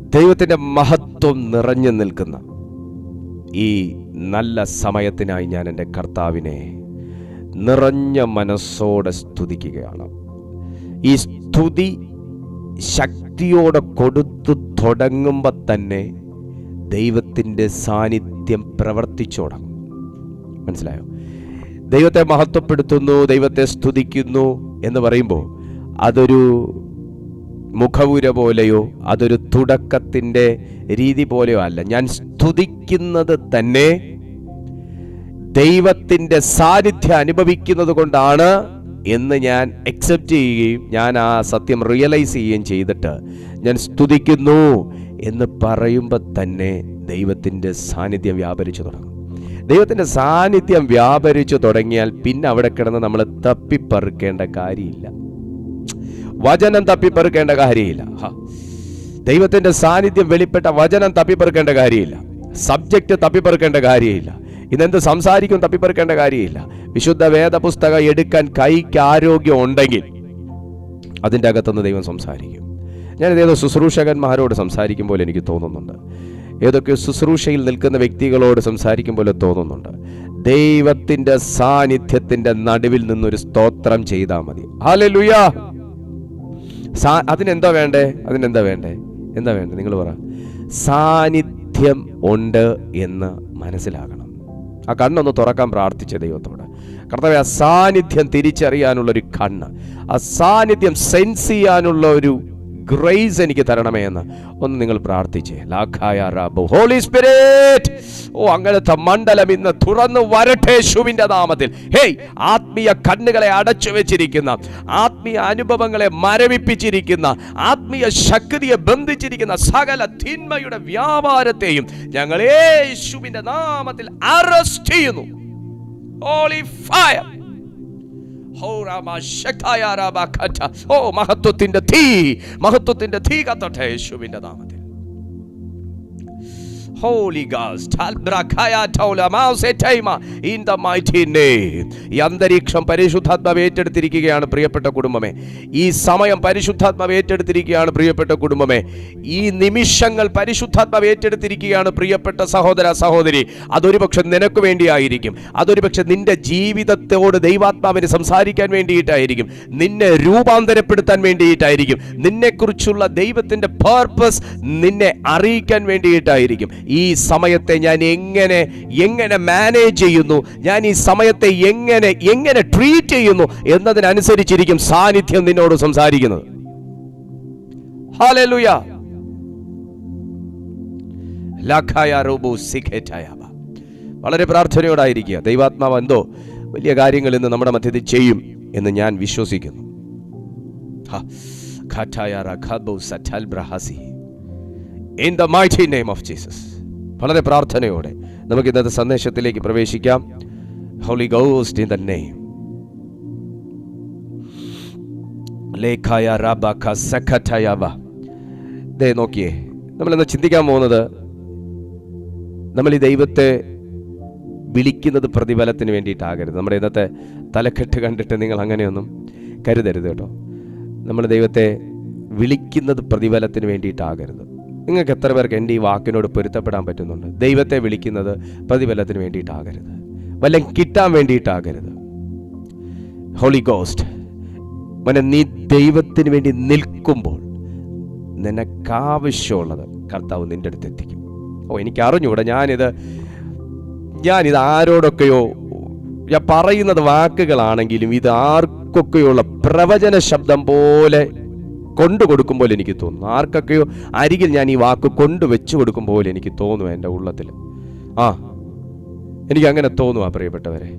ദൈവത്തിൻ്റെ മഹത്വം നിറഞ്ഞു നിൽക്കുന്ന ഈ നല്ല സമയത്തിനായി ഞാൻ എൻ്റെ കർത്താവിനെ നിറഞ്ഞ മനസ്സോടെ സ്തുതിക്കുകയാണ് ഈ സ്തുതി ശക്തിയോടെ കൊടുത്തു തുടങ്ങുമ്പോൾ തന്നെ ദൈവത്തിൻ്റെ സാന്നിധ്യം പ്രവർത്തിച്ചു തുടങ്ങും മനസ്സിലായോ ദൈവത്തെ മഹത്വപ്പെടുത്തുന്നു ദൈവത്തെ സ്തുതിക്കുന്നു എന്ന് പറയുമ്പോൾ അതൊരു മുഖവുര പോലെയോ അതൊരു തുടക്കത്തിൻ്റെ രീതി പോലെയോ അല്ല ഞാൻ സ്തുതിക്കുന്നത് തന്നെ ദൈവത്തിൻ്റെ സാന്നിധ്യം അനുഭവിക്കുന്നത് കൊണ്ടാണ് എന്ന് ഞാൻ അക്സെപ്റ്റ് ചെയ്യുകയും ഞാൻ ആ സത്യം റിയലൈസ് ചെയ്യുകയും ചെയ്തിട്ട് ഞാൻ സ്തുതിക്കുന്നു എന്ന് പറയുമ്പോൾ തന്നെ ദൈവത്തിൻ്റെ സാന്നിധ്യം വ്യാപരിച്ചു തുടങ്ങും ദൈവത്തിൻ്റെ സാന്നിധ്യം വ്യാപരിച്ചു തുടങ്ങിയാൽ പിന്നെ അവിടെ കിടന്ന് നമ്മൾ തപ്പിപ്പറുക്കേണ്ട കാര്യമില്ല വചനം തപ്പിപ്പറുക്കേണ്ട കാര്യമില്ല ഹ. ദൈവത്തിന്റെ സാന്നിധ്യം വെളിപ്പെട്ട വചനം തപ്പിപ്പറുക്കേണ്ട കാര്യമില്ല സബ്ജക്റ്റ് തപ്പിപ്പറുക്കേണ്ട കാര്യമില്ല ഇതെന്ത് സംസാരിക്കും തപ്പിപ്പറുക്കേണ്ട കാര്യമില്ല വിശുദ്ധ വേദപുസ്തകം എടുക്കാൻ കൈക്ക് ആരോഗ്യം ഉണ്ടെങ്കിൽ അതിൻ്റെ അകത്തുനിന്ന് ദൈവം സംസാരിക്കും ഞാൻ ഏതോ ശുശ്രൂഷകന്മാരോട് സംസാരിക്കുമ്പോൾ എനിക്ക് തോന്നുന്നുണ്ട് ഏതൊക്കെ ശുശ്രൂഷയിൽ നിൽക്കുന്ന വ്യക്തികളോട് സംസാരിക്കും പോലെ തോന്നുന്നുണ്ട് ദൈവത്തിൻ്റെ സാന്നിധ്യത്തിൻ്റെ നടുവിൽ നിന്നൊരു സ്തോത്രം ചെയ്താൽ മതി ഹാലലുയാ സാ അതിനെന്താ വേണ്ടേ അതിനെന്താ വേണ്ടേ എന്താ വേണ്ടേ നിങ്ങൾ പറ സാന്നിധ്യം ഉണ്ട് എന്ന് മനസ്സിലാകണം ആ കണ്ണൊന്ന് തുറക്കാൻ പ്രാർത്ഥിച്ച ദൈവത്തോട് കർത്താവെ ആ സാന്നിധ്യം തിരിച്ചറിയാനുള്ള ഒരു കണ്ണ് ആ സാന്നിധ്യം സെൻസ് ചെയ്യാനുള്ള ഒരു ഗ്രേസ് എനിക്ക് തരണമേ എന്ന് ഒന്ന് നിങ്ങൾ പ്രാർത്ഥിച്ചേ ലാഖായ റാബു ഹോളി സ്പിരിറ്റ് ഓ അങ്ങനത്തെ മണ്ഡലം ഇന്ന് തുറന്നു വരട്ടെ യേശുവിന്റെ നാമത്തിൽ ഹേയ് ആത്മീയ കണ്ണുകളെ അടച്ചു വെച്ചിരിക്കുന്ന ആത്മീയ അനുഭവങ്ങളെ മരവിപ്പിച്ചിരിക്കുന്ന ആത്മീയ ശക്തിയെ ബന്ധിച്ചിരിക്കുന്ന സകല തിന്മയുടെ വ്യാപാരത്തെയും ഞങ്ങൾ യേശുവിന്റെ നാമത്തിൽ അറസ്റ്റ് ചെയ്യുന്നു ഹോളി ഫയർ ഹോ രാമ ശക്തായ രാമ ഖട്ട. ഓ മഹത്വത്തിന്റെ തീ മഹത്വത്തിന്റെ തീ കത്തട്ടെ യേശുവിന്റെ നാമത്തിൽ Holy Ghost, Albrakaya Tola Mausetema in the mighty name. ഈ അന്തരീക്ഷം പരിശുദ്ധാത്മാവ് ഏറ്റെടുത്തിരിക്കുകയാണ് പ്രിയപ്പെട്ട കുടുംബമേ ഈ സമയം പരിശുദ്ധാത്മാവ് ഏറ്റെടുത്തിരിക്കുകയാണ് പ്രിയപ്പെട്ട കുടുംബമേ ഈ നിമിഷങ്ങൾ പരിശുദ്ധാത്മാവ് ഏറ്റെടുത്തിരിക്കുകയാണ് പ്രിയപ്പെട്ട സഹോദര സഹോദരി അതൊരു പക്ഷെ നിനക്ക് വേണ്ടിയായിരിക്കും അതൊരു പക്ഷെ നിന്റെ ജീവിതത്തോട് ദൈവാത്മാവിന് സംസാരിക്കാൻ വേണ്ടിയിട്ടായിരിക്കും നിന്നെ രൂപാന്തരപ്പെടുത്താൻ വേണ്ടിയിട്ടായിരിക്കും നിന്നെക്കുറിച്ചുള്ള ദൈവത്തിൻ്റെ പർപ്പസ് നിന്നെ അറിയിക്കാൻ വേണ്ടിയിട്ടായിരിക്കും ഈ സമയത്തെ ഞാൻ എങ്ങനെ എങ്ങനെ മാനേജ് ചെയ്യുന്നു ഞാൻ ഈ സമയത്തെ എങ്ങനെ എങ്ങനെ ട്രീറ്റ് ചെയ്യുന്നു എന്നതിനനുസരിച്ചിരിക്കും സാന്നിധ്യം നിന്നോട് സംസാരിക്കുന്നത് ഹാലലുയ ലാഖായ റൂബു സിഖേറ്റായാബ. വളരെ പ്രാർത്ഥനയോടായിരിക്കുക ദൈവാത്മാവ് എന്തോ വലിയ കാര്യങ്ങൾ ഇന്ന് നമ്മുടെ മധ്യത്തിൽ ചെയ്യും എന്ന് ഞാൻ വിശ്വസിക്കുന്നു ഹ. ഖാറ്റായ റഖാബു സറ്റൽ ബ്രഹാസി. In the mighty name of Jesus. വളരെ പ്രാർത്ഥനയോടെ നമുക്ക് ഇന്നത്തെ സന്ദേശത്തിലേക്ക് പ്രവേശിക്കാം Holy Ghost in the name ലേഖായ റാബാഖ സഖറ്റയവ ദേ നോക്കിയേ നമ്മളിന്ന് ചിന്തിക്കാൻ പോകുന്നത് നമ്മൾ ഈ ദൈവത്തെ വിളിക്കുന്നത് പ്രതിഫലത്തിന് വേണ്ടിയിട്ടാകരുത് നമ്മുടെ ഇന്നത്തെ തലക്കെട്ട് കണ്ടിട്ട് നിങ്ങൾ അങ്ങനെയൊന്നും കരുതരുത് കേട്ടോ നമ്മൾ ദൈവത്തെ വിളിക്കുന്നത് പ്രതിഫലത്തിന് വേണ്ടിയിട്ടാകരുത് നിങ്ങൾക്ക് എത്ര പേർക്ക് എൻ്റെ ഈ വാക്കിനോട് പൊരുത്തപ്പെടാൻ പറ്റുന്നുണ്ട് ദൈവത്തെ വിളിക്കുന്നത് പ്രതിഫലത്തിന് വേണ്ടിയിട്ടാകരുത് വല്ലതും കിട്ടാൻ വേണ്ടിയിട്ടാകരുത് ഹോളി ഗോസ്റ്റ് മനെ നീ ദൈവത്തിന് വേണ്ടി നിൽക്കുമ്പോൾ നിനക്കാവശ്യമുള്ളത് കർത്താവ് നിൻ്റെ അടുത്ത് എത്തിക്കും ഓ എനിക്ക് അറിഞ്ഞൂടെ ഞാനിത് ഞാനിത് ആരോടൊക്കെയോ ഞാൻ പറയുന്നത് വാക്കുകളാണെങ്കിലും ഇത് ആർക്കൊക്കെയുള്ള പ്രവചന ശബ്ദം പോലെ കൊണ്ടു കൊടുക്കുമ്പോൾ എനിക്ക് തോന്നുന്നു ആർക്കൊക്കെയോ അരികിൽ ഞാൻ ഈ വാക്ക് കൊണ്ടു വെച്ചു കൊടുക്കും പോലെ എനിക്ക് തോന്നുന്നു എൻ്റെ ഉള്ളത്തിൽ ആ എനിക്ക് അങ്ങനെ തോന്നുക പ്രിയപ്പെട്ടവരെ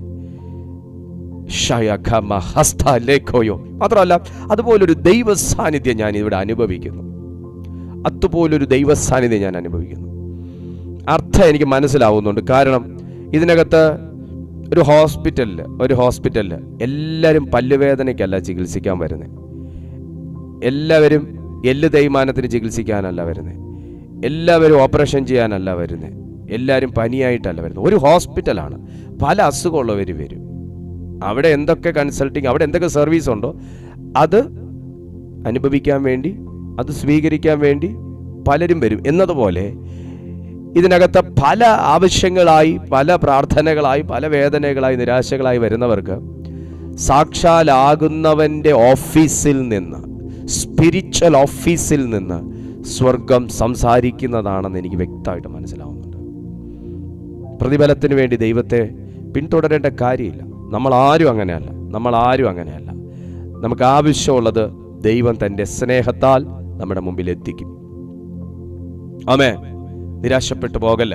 ഷയഖമ ഹസ്ത ലേഖോയോ മാത്രമല്ല അതുപോലൊരു ദൈവ സാന്നിധ്യം ഞാൻ ഇവിടെ അനുഭവിക്കുന്നു അതുപോലൊരു ദൈവ സാന്നിധ്യം ഞാൻ അനുഭവിക്കുന്നു അർത്ഥം എനിക്ക് മനസ്സിലാവുന്നുണ്ട് കാരണം ഇതിനകത്ത് ഒരു ഹോസ്പിറ്റലിൽ ഒരു ഹോസ്പിറ്റലിൽ എല്ലാവരും പല്ലുവേദനയ്ക്കല്ല ചികിത്സിക്കാൻ വരുന്നത് എല്ലാവരും എല്ല് തേയ്മാനത്തിന് ചികിത്സിക്കാനല്ല വരുന്നത് എല്ലാവരും ഓപ്പറേഷൻ ചെയ്യാനല്ല വരുന്നത് എല്ലാവരും പനിയായിട്ടല്ല വരുന്നത് ഒരു ഹോസ്പിറ്റലാണ് പല അസുഖമുള്ളവർ വരും അവിടെ എന്തൊക്കെ കൺസൾട്ടിങ് അവിടെ എന്തൊക്കെ സർവീസ് ഉണ്ടോ അത് അനുഭവിക്കാൻ വേണ്ടി അത് സ്വീകരിക്കാൻ വേണ്ടി പലരും വരും എന്നതുപോലെ ഇതിനകത്ത് പല ആവശ്യങ്ങളായി പല പ്രാർത്ഥനകളായി പല വേദനകളായി നിരാശകളായി വരുന്നവർക്ക് സാക്ഷാലാകുന്നവൻ്റെ ഓഫീസിൽ നിന്ന് സ്പിരിച്വൽ ഓഫീസിൽ നിന്ന് സ്വർഗം സംസാരിക്കുന്നതാണെന്ന് എനിക്ക് വ്യക്തമായിട്ട് മനസ്സിലാവുന്നുണ്ട് പ്രതിഫലത്തിന് വേണ്ടി ദൈവത്തെ പിന്തുടരേണ്ട കാര്യമില്ല നമ്മൾ ആരും അങ്ങനെയല്ല നമ്മൾ ആരും അങ്ങനെയല്ല നമുക്ക് ആവശ്യമുള്ളത് ദൈവം തൻ്റെ സ്നേഹത്താൽ നമ്മുടെ മുമ്പിൽ എത്തിക്കും ആമേ നിരാശപ്പെട്ടു പോകല്ലേ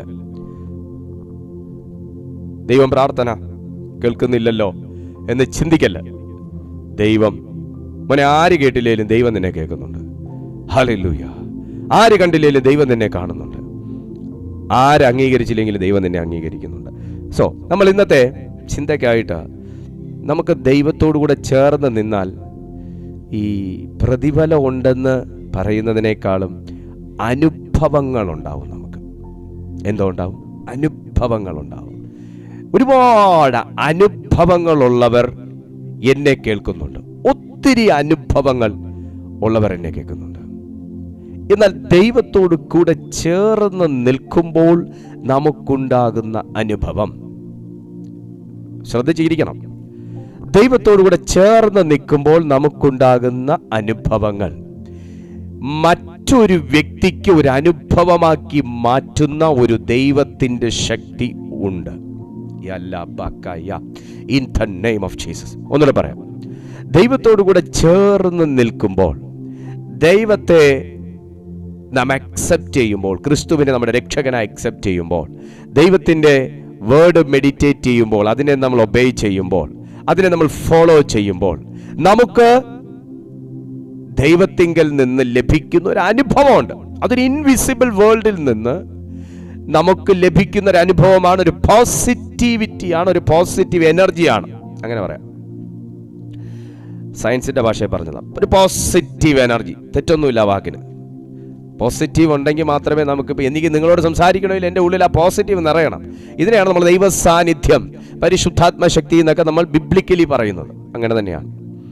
ദൈവം പ്രാർത്ഥന കേൾക്കുന്നില്ലല്ലോ എന്ന് ചിന്തിക്കല്ല ദൈവം മോനെ ആര് കേട്ടില്ലേലും ദൈവം നിന്നെ കേൾക്കുന്നുണ്ട് ഹല്ലേലൂയ ആര് കണ്ടില്ലേലും ദൈവം നിന്നെ കാണുന്നുണ്ട് ആര് അംഗീകരിച്ചില്ലെങ്കിലും ദൈവം നിന്നെ അംഗീകരിക്കുന്നുണ്ട് സോ നമ്മൾ ഇന്നത്തെ ചിന്തയ്ക്കായിട്ട് നമുക്ക് ദൈവത്തോടു കൂടെ ചേർന്ന് നിന്നാൽ ഈ പ്രതിഫലം ഉണ്ടെന്ന് പറയുന്നതിനേക്കാളും അനുഭവങ്ങൾ ഉണ്ടാവും നമുക്ക് എന്തോ ഉണ്ടാവും അനുഭവങ്ങൾ ഉണ്ടാവും ഒരുപാട് അനുഭവങ്ങളുള്ളവർ എന്നെ കേൾക്കുന്നുണ്ട് ഒത്തിരി അനുഭവങ്ങൾ ഉള്ളവർ എന്നെ കേൾക്കുന്നുണ്ട് എന്നാൽ ദൈവത്തോട് കൂടെ ചേർന്ന് നിൽക്കുമ്പോൾ നമുക്കുണ്ടാകുന്ന അനുഭവം ശ്രദ്ധിച്ചിരിക്കണം ദൈവത്തോടു കൂടെ ചേർന്ന് നിൽക്കുമ്പോൾ നമുക്കുണ്ടാകുന്ന അനുഭവങ്ങൾ മറ്റൊരു വ്യക്തിക്ക് ഒരു അനുഭവമാക്കി മാറ്റുന്ന ഒരു ദൈവത്തിൻ്റെ ശക്തി ഉണ്ട് in the name of Jesus ഒന്നുകൂടെ പറയാം ദൈവത്തോടു കൂടെ ചേർന്ന് നിൽക്കുമ്പോൾ ദൈവത്തെ നാം അക്സെപ്റ്റ് ചെയ്യുമ്പോൾ ക്രിസ്തുവിനെ നമ്മുടെ രക്ഷകനായി അക്സെപ്റ്റ് ചെയ്യുമ്പോൾ ദൈവത്തിൻ്റെ വേർഡ് മെഡിറ്റേറ്റ് ചെയ്യുമ്പോൾ അതിനെ നമ്മൾ ഒബേ ചെയ്യുമ്പോൾ അതിനെ നമ്മൾ ഫോളോ ചെയ്യുമ്പോൾ നമുക്ക് ദൈവത്തിങ്കൽ നിന്ന് ലഭിക്കുന്ന ഒരു അനുഭവമുണ്ട് അതൊരു ഇൻവിസിബിൾ വേൾഡിൽ നിന്ന് നമുക്ക് ലഭിക്കുന്ന ഒരു അനുഭവമാണ് ഒരു പോസിറ്റിവിറ്റിയാണ് ഒരു പോസിറ്റീവ് എനർജിയാണ് അങ്ങനെ പറയാം സയൻസിന്റെ ഭാഷയെ പറഞ്ഞതാണ് ഒരു പോസിറ്റീവ് എനർജി തെറ്റൊന്നുമില്ല ആ വാക്കിന് പോസിറ്റീവ് ഉണ്ടെങ്കിൽ മാത്രമേ നമുക്ക് ഇപ്പം എനിക്ക് നിങ്ങളോട് സംസാരിക്കണമെങ്കിൽ എൻ്റെ ഉള്ളിൽ ആ പോസിറ്റീവ് നിറയണം ഇതിനെയാണ് നമ്മൾ ദൈവ സാന്നിധ്യം പരിശുദ്ധാത്മ ശക്തി എന്നൊക്കെ നമ്മൾ ബിബ്ലിക്കലി പറയുന്നത് അങ്ങനെ തന്നെയാണ്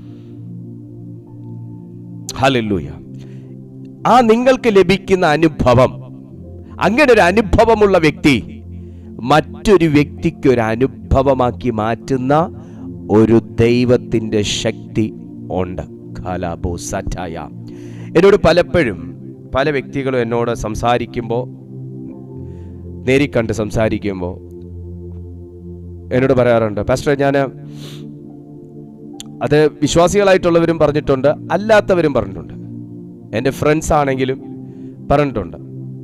ഹലല്ലൂയ ആ നിങ്ങൾക്ക് ലഭിക്കുന്ന അനുഭവം അങ്ങനെ ഒരു അനുഭവമുള്ള വ്യക്തി മറ്റൊരു വ്യക്തിക്ക് ഒരു അനുഭവമാക്കി മാറ്റുന്ന ഒരു ദൈവത്തിൻ്റെ ശക്തി ഉണ്ട് ഖലാബോ സറ്റായ എന്നോട് പലപ്പോഴും പല വ്യക്തികളും എന്നോട് സംസാരിക്കുമ്പോൾ നേരിക്കണ്ട് സംസാരിക്കുമ്പോൾ എന്നോട് പറയാറുണ്ട് പാസ്റ്റർ ഞാൻ അത് വിശ്വാസികളായിട്ടുള്ളവരും പറഞ്ഞിട്ടുണ്ട് അല്ലാത്തവരും പറഞ്ഞിട്ടുണ്ട് എൻ്റെ ഫ്രണ്ട്സ് ആണെങ്കിലും പറഞ്ഞിട്ടുണ്ട്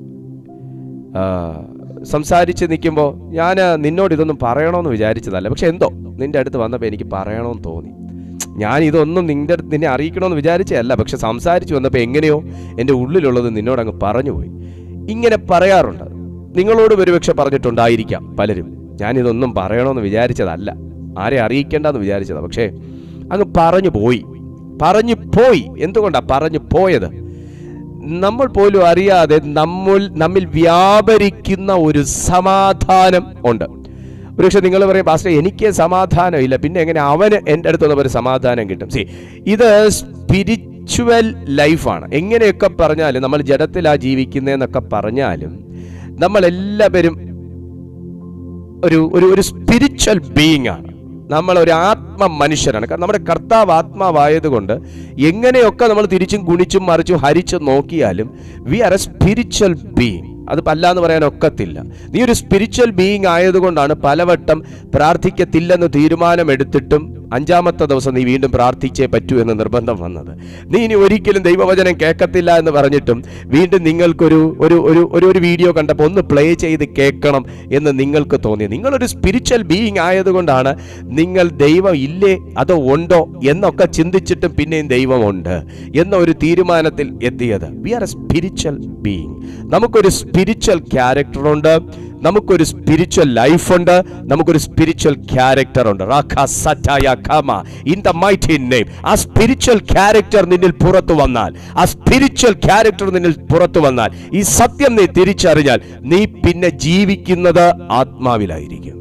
ആ, സംസാരിച്ച് നിൽക്കുമ്പോൾ ഞാൻ നിന്നോട് ഇതൊന്നും പറയണമെന്ന് വിചാരിച്ചതല്ല പക്ഷെ എന്തോ നിന്റെ അടുത്ത് വന്നപ്പോൾ എനിക്ക് പറയണമെന്ന് തോന്നി ഞാൻ ഇതൊന്നും നിന്റെ അടുത്ത് നിന്നെ അറിയിക്കണമെന്ന് വിചാരിച്ചതല്ല പക്ഷെ സംസാരിച്ച് വന്നപ്പോൾ എങ്ങനെയോ എൻ്റെ ഉള്ളിലുള്ളത് നിന്നോട് അങ്ങ് പറഞ്ഞു പോയി ഇങ്ങനെ പറയാറുണ്ട് നിങ്ങളോട് ഒരുപക്ഷെ പറഞ്ഞിട്ടുണ്ടായിരിക്കാം പലരും ഞാനിതൊന്നും പറയണമെന്ന് വിചാരിച്ചതല്ല ആരെ അറിയിക്കേണ്ടെന്ന് വിചാരിച്ചതാണ് പക്ഷേ അങ്ങ് പറഞ്ഞു പോയി പറഞ്ഞു പോയി എന്തുകൊണ്ടാണ് പറഞ്ഞു പോയത് നമ്മൾ പോലും അറിയാതെ നമ്മൾ നമ്മിൽ വ്യാപരിക്കുന്ന ഒരു സമാധാനം ഉണ്ട് ഒരുപക്ഷെ നിങ്ങൾ പറയും പാസ്റ്റർ എനിക്ക് സമാധാനം ഇല്ല പിന്നെ എങ്ങനെ അവന് എൻ്റെ അടുത്ത് വന്നപ്പോൾ ഒരു സമാധാനം കിട്ടും സി ഇത് സ്പിരിച്വൽ ലൈഫാണ് എങ്ങനെയൊക്കെ പറഞ്ഞാലും നമ്മൾ ജഡത്തിലാ ജീവിക്കുന്നതെന്നൊക്കെ പറഞ്ഞാലും നമ്മളെല്ലാവരും ഒരു ഒരു ഒരു സ്പിരിച്വൽ ബീയിങ് ആണ് നമ്മൾ ഒരു ആത്മ മനുഷ്യരാണ് കാരണം നമ്മുടെ കർത്താവ് ആത്മാവായതുകൊണ്ട് എങ്ങനെയൊക്കെ നമ്മൾ തിരിച്ചും ഗുണിച്ചും മറിച്ചും ഹരിച്ചും നോക്കിയാലും we are a spiritual being അത് പല്ല എന്ന് പറയാൻ ഒക്കത്തില്ല നീ ഒരു സ്പിരിച്വൽ ബീയിങ് ആയതുകൊണ്ടാണ് പലവട്ടം പ്രാർത്ഥിക്കത്തില്ലെന്ന് തീരുമാനമെടുത്തിട്ടും അഞ്ചാമത്തെ ദിവസം നീ വീണ്ടും പ്രാർത്ഥിച്ചേ പറ്റൂ എന്ന് നിർബന്ധം വന്നത് നീ ഇനി ഒരിക്കലും ദൈവവചനം കേൾക്കത്തില്ല എന്ന് പറഞ്ഞിട്ടും വീണ്ടും നിങ്ങൾക്കൊരു ഒരു ഒരു ഒരു ഒരു വീഡിയോ കണ്ടപ്പോൾ ഒന്ന് പ്ലേ ചെയ്ത് കേൾക്കണം എന്ന് നിങ്ങൾക്ക് തോന്നി നിങ്ങളൊരു സ്പിരിച്വൽ ബീയിങ് ആയതുകൊണ്ടാണ് നിങ്ങൾ ദൈവം ഇല്ലേ അതോ ഉണ്ടോ എന്നൊക്കെ ചിന്തിച്ചിട്ടും പിന്നെയും ദൈവമുണ്ട് എന്ന ഒരു തീരുമാനത്തിൽ എത്തിയത് we are a spiritual being നമുക്കൊരു സ്പിരിച്വൽ ക്യാരക്ടറുണ്ട് നമുക്കൊരു സ്പിരിച്വൽ ലൈഫുണ്ട് നമുക്കൊരു സ്പിരിച്വൽ ക്യാരക്ടർ ഉണ്ട് റാഖ സറ്റായ ഖമ ഇൻ ദ മൈറ്റി നെയിം ആ സ്പിരിച്വൽ ക്യാരക്ടർ നിന്നിൽ പുറത്തു വന്നാൽ ആ സ്പിരിച്വൽ ക്യാരക്ടർ നിന്നിൽ പുറത്തു വന്നാൽ ഈ സത്യം നീ തിരിച്ചറിഞ്ഞാൽ നീ പിന്നെ ജീവിക്കുന്നത് ആത്മാവിലായിരിക്കും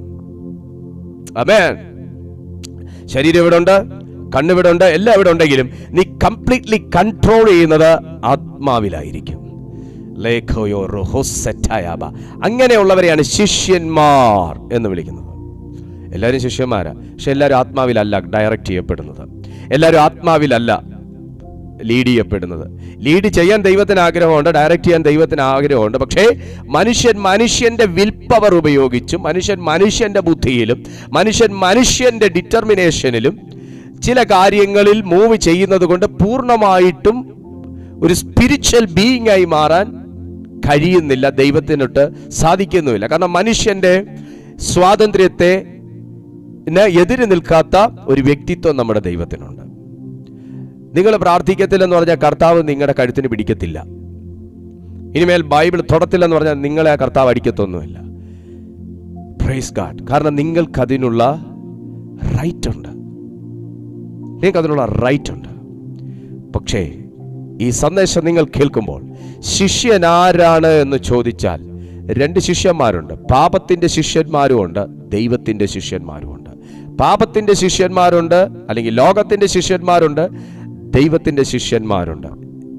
അമേൻ ശരീരം ഇവിടെ ഉണ്ട് കണ്ണിവിടെ ഉണ്ട് എല്ലാം ഇവിടെ ഉണ്ടെങ്കിലും നീ കംപ്ലീറ്റ്ലി കൺട്രോൾ ചെയ്യുന്നത് ആത്മാവിലായിരിക്കും ലേഖയോ റുഹുസ്സറ്റായാബ. അങ്ങനെയുള്ളവരെയാണ് ശിഷ്യന്മാർ എന്ന് വിളിക്കുന്നത് എല്ലാവരും ശിഷ്യന്മാരാ പക്ഷെ എല്ലാവരും ആത്മാവിലല്ല ഡയറക്റ്റ് ചെയ്യപ്പെടുന്നത് എല്ലാവരും ആത്മാവിലല്ല ലീഡ് ചെയ്യപ്പെടുന്നത് ലീഡ് ചെയ്യാൻ ദൈവത്തിന് ആഗ്രഹമുണ്ട് ഡയറക്റ്റ് ചെയ്യാൻ ദൈവത്തിന് ആഗ്രഹമുണ്ട് പക്ഷേ മനുഷ്യൻ മനുഷ്യന്റെ വിൽ പവർ ഉപയോഗിച്ചും മനുഷ്യൻ മനുഷ്യന്റെ ബുദ്ധിയിലും മനുഷ്യൻ മനുഷ്യന്റെ ഡിറ്റർമിനേഷനിലും ചില കാര്യങ്ങളിൽ മൂവ് ചെയ്യുന്നത് കൊണ്ട് പൂർണ്ണമായിട്ടും ഒരു സ്പിരിച്വൽ ബീയിങ് ആയി മാറാൻ കഴിയുന്നില്ല ദൈവത്തിനൊട്ട് സാധിക്കുന്നുമില്ല കാരണം മനുഷ്യന്റെ സ്വാതന്ത്ര്യത്തെ ന് എതിര് നിൽക്കാത്ത ഒരു വ്യക്തിത്വം നമ്മുടെ ദൈവത്തിനുണ്ട് നിങ്ങൾ പ്രാർത്ഥിക്കത്തില്ലെന്ന് പറഞ്ഞാൽ കർത്താവ് നിങ്ങളുടെ കഴുത്തിന് പിടിക്കത്തില്ല ഇനിമേൽ ബൈബിൾ തൊടത്തില്ലെന്ന് പറഞ്ഞാൽ നിങ്ങളെ ആ കർത്താവ് അടിക്കത്തൊന്നുമില്ല പ്രൈസ് ഗാഡ് കാരണം നിങ്ങൾക്ക് അതിനുള്ള റൈറ്റ് ഉണ്ട് നിങ്ങൾക്ക് അതിനുള്ള റൈറ്റ് ഉണ്ട് പക്ഷേ ഈ സന്ദേശം നിങ്ങൾ കേൾക്കുമ്പോൾ ശിഷ്യൻ ആരാണ് എന്ന് ചോദിച്ചാൽ രണ്ട് ശിഷ്യന്മാരുണ്ട് പാപത്തിന്റെ ശിഷ്യന്മാരുമുണ്ട് ദൈവത്തിന്റെ ശിഷ്യന്മാരുമുണ്ട് പാപത്തിന്റെ ശിഷ്യന്മാരുണ്ട് അല്ലെങ്കിൽ ലോകത്തിന്റെ ശിഷ്യന്മാരുണ്ട് ദൈവത്തിന്റെ ശിഷ്യന്മാരുണ്ട്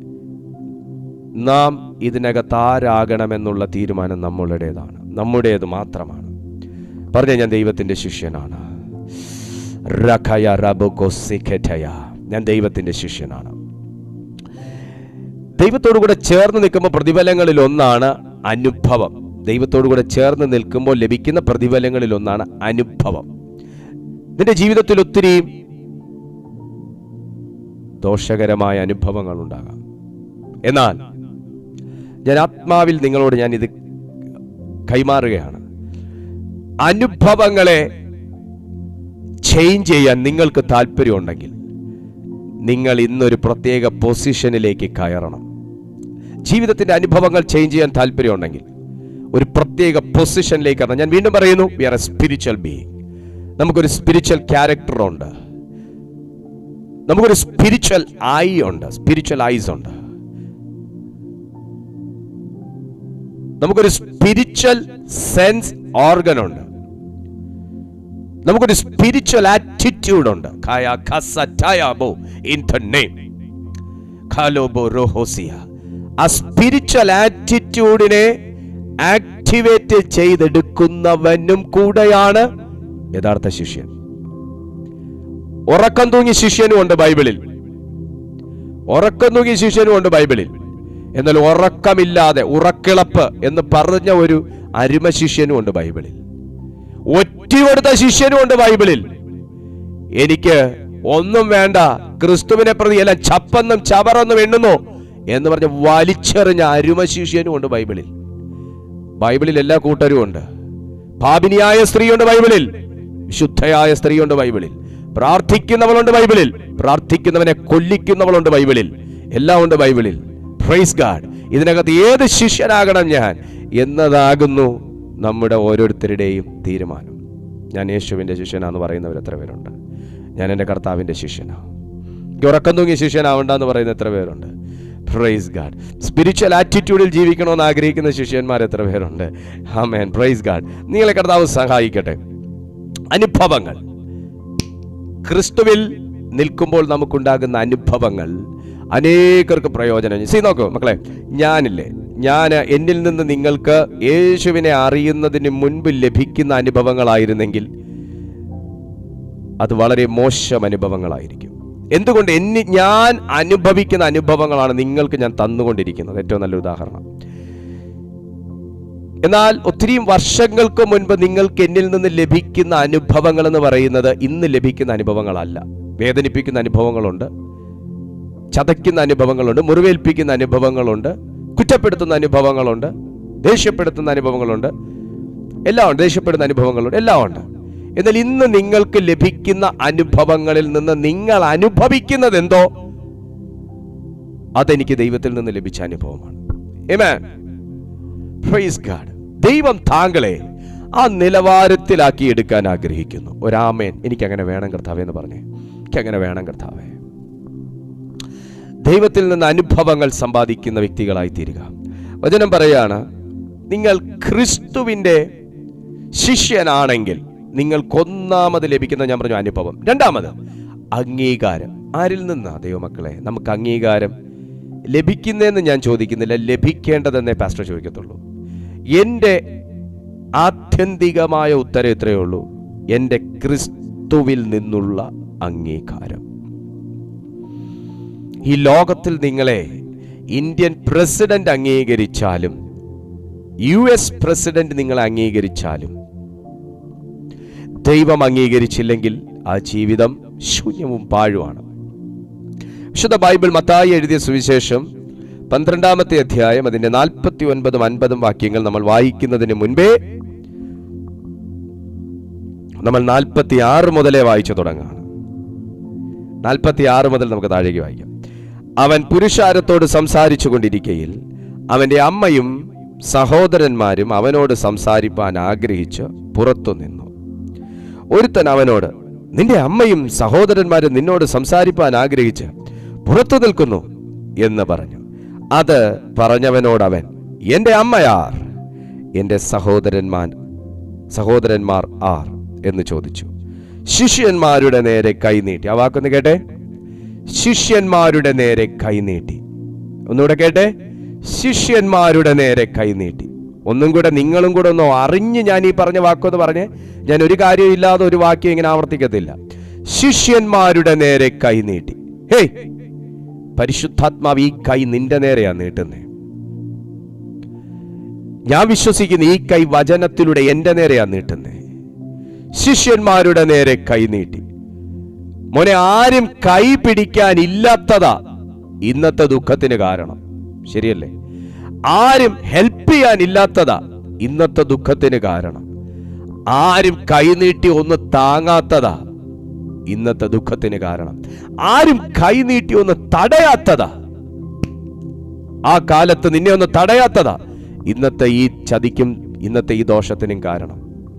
നാം ഇതിനകത്ത് ആരാകണമെന്നുള്ള തീരുമാനം നമ്മളുടേതാണ് നമ്മുടേത് മാത്രമാണ് പറഞ്ഞ ഞാൻ ദൈവത്തിന്റെ ശിഷ്യനാണ് റഖയ റബുഗൊസിഖെറ്റയ. ഞാൻ ദൈവത്തിന്റെ ശിഷ്യനാണ് ദൈവത്തോടു കൂടെ ചേർന്ന് നിൽക്കുമ്പോൾ പ്രതിഫലങ്ങളിൽ ഒന്നാണ് അനുഭവം ദൈവത്തോടു കൂടെ ചേർന്ന് നിൽക്കുമ്പോൾ ലഭിക്കുന്ന പ്രതിഫലങ്ങളിൽ ഒന്നാണ് അനുഭവം നിന്റെ ജീവിതത്തിൽ ഒത്തിരി ദോഷകരമായ അനുഭവങ്ങൾ ഉണ്ടാകാം എന്നാൽ ഞാൻ ആത്മാവിൽ നിങ്ങളോട് ഞാൻ ഇത് കൈമാറുകയാണ് അനുഭവങ്ങളെ ചേഞ്ച് ചെയ്യാൻ നിങ്ങൾക്ക് താല്പര്യമുണ്ടെങ്കിൽ നിങ്ങൾ ഇന്നൊരു പ്രത്യേക പൊസിഷനിലേക്ക് കയറണം ജീവിതത്തിന്റെ അനുഭവങ്ങൾ ചേഞ്ച് ചെയ്യാൻ താല്പര്യമുണ്ടെങ്കിൽ ഒരു പ്രത്യേക പൊസിഷനിലേക്ക് കയറണം ഞാൻ വീണ്ടും പറയുന്നു we are a spiritual being നമുക്കൊരു സ്പിരിച്വൽ ക്യാരക്ടർ ഉണ്ട് നമുക്കൊരു സ്പിരിച്വൽ ഐ ഉണ്ട് സ്പിരിച്വൽ ഐസ് ഉണ്ട് നമുക്കൊരു സ്പിരിച്വൽ സെൻസ് ഓർഗൻ ഉണ്ട് നമുക്കൊരു സ്പിരിച്വൽ ആറ്റിറ്റ്യൂഡ് ഉണ്ട് ഖായ ഖസ ടയാബോ ഇൻ ദ നെയിം ഖാലോബോ റോഹോസിയ ആ സ്പിരിച്വൽ ആറ്റിറ്റ്യൂഡിനെ ആക്ടിവേറ്റ് ചെയ്തെടുക്കുന്നവനും കൂടെയാണ് യഥാർത്ഥ ശിഷ്യൻ ഉറക്കം തൂങ്ങി ശിഷ്യനും ഉണ്ട് ബൈബിളിൽ ഉറക്കം തൂങ്ങി ശിഷ്യനും ഉണ്ട് ബൈബിളിൽ എന്നാൽ ഉറക്കമില്ലാതെ ഉറക്കിളപ്പ് എന്ന് പറഞ്ഞ ഒരു അരുമ ശിഷ്യനും ഉണ്ട് ബൈബിളിൽ ഒറ്റ കൊടുത്ത ശിഷ്യനും ഉണ്ട് ബൈബിളിൽ എനിക്ക് ഒന്നും വേണ്ട ക്രിസ്തുവിനെ പ്രതി എല്ലാം ചപ്പെന്നും ചവറെന്നും എണ്ണുന്നു എന്ന് പറഞ്ഞ് വലിച്ചെറിഞ്ഞ അരുമ ശിഷ്യനും ഉണ്ട് ബൈബിളിൽ ബൈബിളിൽ എല്ലാ കൂട്ടരും ഉണ്ട് പാപിനിയായ സ്ത്രീയുണ്ട് ബൈബിളിൽ ശുദ്ധയായ സ്ത്രീയുണ്ട് ബൈബിളിൽ പ്രാർത്ഥിക്കുന്നവളുണ്ട് ബൈബിളിൽ പ്രാർത്ഥിക്കുന്നവനെ കൊല്ലിക്കുന്നവളുണ്ട് ബൈബിളിൽ എല്ലാം ഉണ്ട് ബൈബിളിൽ പ്രൈസ് ഗാഡ് ഇതിനകത്ത് ഏത് ശിഷ്യനാകണം ഞാൻ എന്നതാകുന്നു നമ്മുടെ ഓരോരുത്തരുടെയും തീരുമാനം ഞാൻ യേശുവിൻ്റെ ശിഷ്യനാന്ന് പറയുന്നവർ എത്ര പേരുണ്ട് ഞാൻ എൻ്റെ കർത്താവിൻ്റെ ശിഷ്യനാണ് എനിക്ക് ഉറക്കം തൂങ്ങിയ ശിഷ്യനാവണ്ടെന്ന് പറയുന്ന എത്ര പേരുണ്ട് പ്രൈസ് ഗാഡ് സ്പിരിച്വൽ ആറ്റിറ്റ്യൂഡിൽ ജീവിക്കണമെന്ന് ആഗ്രഹിക്കുന്ന ശിഷ്യന്മാർ എത്ര പേരുണ്ട് ആമേൻ പ്രൈസ് ഗാഡ് നിങ്ങളെ കർത്താവ് സഹായിക്കട്ടെ അനുഭവങ്ങൾ ക്രിസ്തുവിൽ നിൽക്കുമ്പോൾ നമുക്കുണ്ടാകുന്ന അനുഭവങ്ങൾ അനേകർക്ക് പ്രയോജനം സീ നോക്കൂ മക്കളെ ഞാനില്ലേ ഞാൻ എന്നിൽ നിന്ന് നിങ്ങൾക്ക് യേശുവിനെ അറിയുന്നതിന് മുൻപ് ലഭിക്കുന്ന അനുഭവങ്ങളായിരുന്നെങ്കിൽ അത് വളരെ മോശം അനുഭവങ്ങളായിരിക്കും എന്തുകൊണ്ട് എന്നി ഞാൻ അനുഭവിക്കുന്ന അനുഭവങ്ങളാണ് നിങ്ങൾക്ക് ഞാൻ തന്നുകൊണ്ടിരിക്കുന്നത് ഏറ്റവും നല്ല ഉദാഹരണം എന്നാൽ ഒത്തിരിയും വർഷങ്ങൾക്ക് മുൻപ് നിങ്ങൾക്ക് എന്നിൽ നിന്ന് ലഭിക്കുന്ന അനുഭവങ്ങൾ എന്ന് പറയുന്നത് ഇന്ന് ലഭിക്കുന്ന അനുഭവങ്ങളല്ല വേദനിപ്പിക്കുന്ന അനുഭവങ്ങളുണ്ട് ചതയ്ക്കുന്ന അനുഭവങ്ങളുണ്ട് മുറിവേൽപ്പിക്കുന്ന അനുഭവങ്ങളുണ്ട് കുറ്റപ്പെടുത്തുന്ന അനുഭവങ്ങളുണ്ട് ദേഷ്യപ്പെടുത്തുന്ന അനുഭവങ്ങളുണ്ട് എല്ലാം ഉണ്ട് ദേഷ്യപ്പെടുന്ന അനുഭവങ്ങളുണ്ട് എല്ലാം ഉണ്ട് എന്നാൽ ഇന്ന് നിങ്ങൾക്ക് ലഭിക്കുന്ന അനുഭവങ്ങളിൽ നിന്ന് നിങ്ങൾ അനുഭവിക്കുന്നത് എന്തോ അതെനിക്ക് ദൈവത്തിൽ നിന്ന് ലഭിച്ച അനുഭവമാണ് Amen. Praise God. ദൈവം താങ്കളെ ആ നിലവാരത്തിലാക്കി എടുക്കാൻ ആഗ്രഹിക്കുന്നു ഒരാമേൻ എനിക്ക് അങ്ങനെ വേണം കർത്താവേ എന്ന് പറഞ്ഞേ എനിക്ക് അങ്ങനെ വേണം കർത്താവേ ദൈവത്തിൽ നിന്ന് അനുഭവങ്ങൾ സമ്പാദിക്കുന്ന വ്യക്തികളായി തീരുക വചനം പറയാണ് നിങ്ങൾ ക്രിസ്തുവിൻ്റെ ശിഷ്യനാണെങ്കിൽ നിങ്ങൾക്കൊന്നാമത് ലഭിക്കുന്ന ഞാൻ പറഞ്ഞു അനുഭവം രണ്ടാമത് അംഗീകാരം ആരിൽ നിന്നാ ദൈവമക്കളെ നമുക്ക് അംഗീകാരം ലഭിക്കുന്നതെന്ന് ഞാൻ ചോദിക്കുന്നില്ല ലഭിക്കേണ്ടതെന്നേ പാസ്റ്റർ ചോദിക്കത്തുള്ളൂ എൻ്റെ ആത്യന്തികമായ ഉത്തരം ഇത്രയേ ഉള്ളൂ എൻ്റെ ക്രിസ്തുവിൽ നിന്നുള്ള അംഗീകാരം ഈ ലോകത്തിൽ നിങ്ങളെ ഇന്ത്യൻ പ്രസിഡന്റ് അംഗീകരിച്ചാലും യു എസ് പ്രസിഡന്റ് നിങ്ങളെ അംഗീകരിച്ചാലും ദൈവം അംഗീകരിച്ചില്ലെങ്കിൽ ആ ജീവിതം ശൂന്യവും പാഴുമാണ് വിശുദ്ധ ബൈബിൾ മത്തായി എഴുതിയ സുവിശേഷം പന്ത്രണ്ടാമത്തെ അധ്യായം അതിന്റെ നാൽപ്പത്തി ഒൻപതും അൻപതും വാക്യങ്ങൾ നമ്മൾ വായിക്കുന്നതിന് മുൻപേ നമ്മൾ നാൽപ്പത്തി ആറ് മുതലേ വായിച്ചു തുടങ്ങാണ് നാൽപ്പത്തി ആറ് മുതൽ നമുക്ക് താഴേക്ക് വായിക്കാം അവൻ പുരുഷാരത്തോട് സംസാരിച്ചു കൊണ്ടിരിക്കയിൽ അവന്റെ അമ്മയും സഹോദരന്മാരും അവനോട് സംസാരിപ്പാൻ ആഗ്രഹിച്ച് പുറത്തു നിന്നു ഒരുത്തൻ അവനോട് നിന്റെ അമ്മയും സഹോദരന്മാരും നിന്നോട് സംസാരിപ്പാൻ ആഗ്രഹിച്ച് പുറത്തു നിൽക്കുന്നു എന്ന് പറഞ്ഞു അത് പറഞ്ഞവനോട് അവൻ എൻ്റെ അമ്മയാർ എൻ്റെ സഹോദരന്മാർ സഹോദരന്മാർ ആർ എന്ന് ചോദിച്ചു ശിഷ്യന്മാരുടെ നേരെ കൈനീട്ടി ആ വാക്കൊന്ന് കേട്ടെ ശിഷ്യന്മാരുടെ നേരെ കൈനീട്ടി ഒന്നുകൂടെ കേട്ടെ ശിഷ്യന്മാരുടെ നേരെ കൈനീട്ടി ഒന്നും കൂടെ നിങ്ങളും കൂടെ ഒന്ന് അറിഞ്ഞ് ഞാൻ ഈ പറഞ്ഞ വാക്കൊന്ന് പറഞ്ഞ് ഞാൻ ഒരു കാര്യവും ഇല്ലാതെ ഒരു വാക്യം ഇങ്ങനെ ആവർത്തിക്കത്തില്ല ശിഷ്യന്മാരുടെ നേരെ കൈനീട്ടി ഹേയ് പരിശുദ്ധാത്മാവ് ഈ കൈ നിന്റെ നേരെയാ നീട്ടുന്നേ ഞാൻ വിശ്വസിക്കുന്ന ഈ കൈ വചനത്തിലൂടെ എന്റെ നേരെയാ നീട്ടുന്നേ ശിഷ്യന്മാരുടെ നേരെ കൈ നീട്ടി മോനെ ആരും കൈ പിടിക്കാൻ ഇല്ലാത്തതാ ഇന്നത്തെ ദുഃഖത്തിന് കാരണം ശരിയല്ലേ ആരും ഹെൽപ്പ് ചെയ്യാൻ ഇല്ലാത്തതാ ഇന്നത്തെ ദുഃഖത്തിന് കാരണം ആരും കൈനീട്ടി ഒന്ന് താങ്ങാത്തതാ ഇന്നത്തെ ദുഃഖത്തിന് കാരണം ആരും കൈനീട്ടി ഒന്ന് തടയാത്തതാ ആ കാലത്ത് നിന്നെ ഒന്ന് തടയാത്തതാ ഇന്നത്തെ ഈ ചതിക്കും ഇന്നത്തെ ഈ ദോഷത്തിനും കാരണം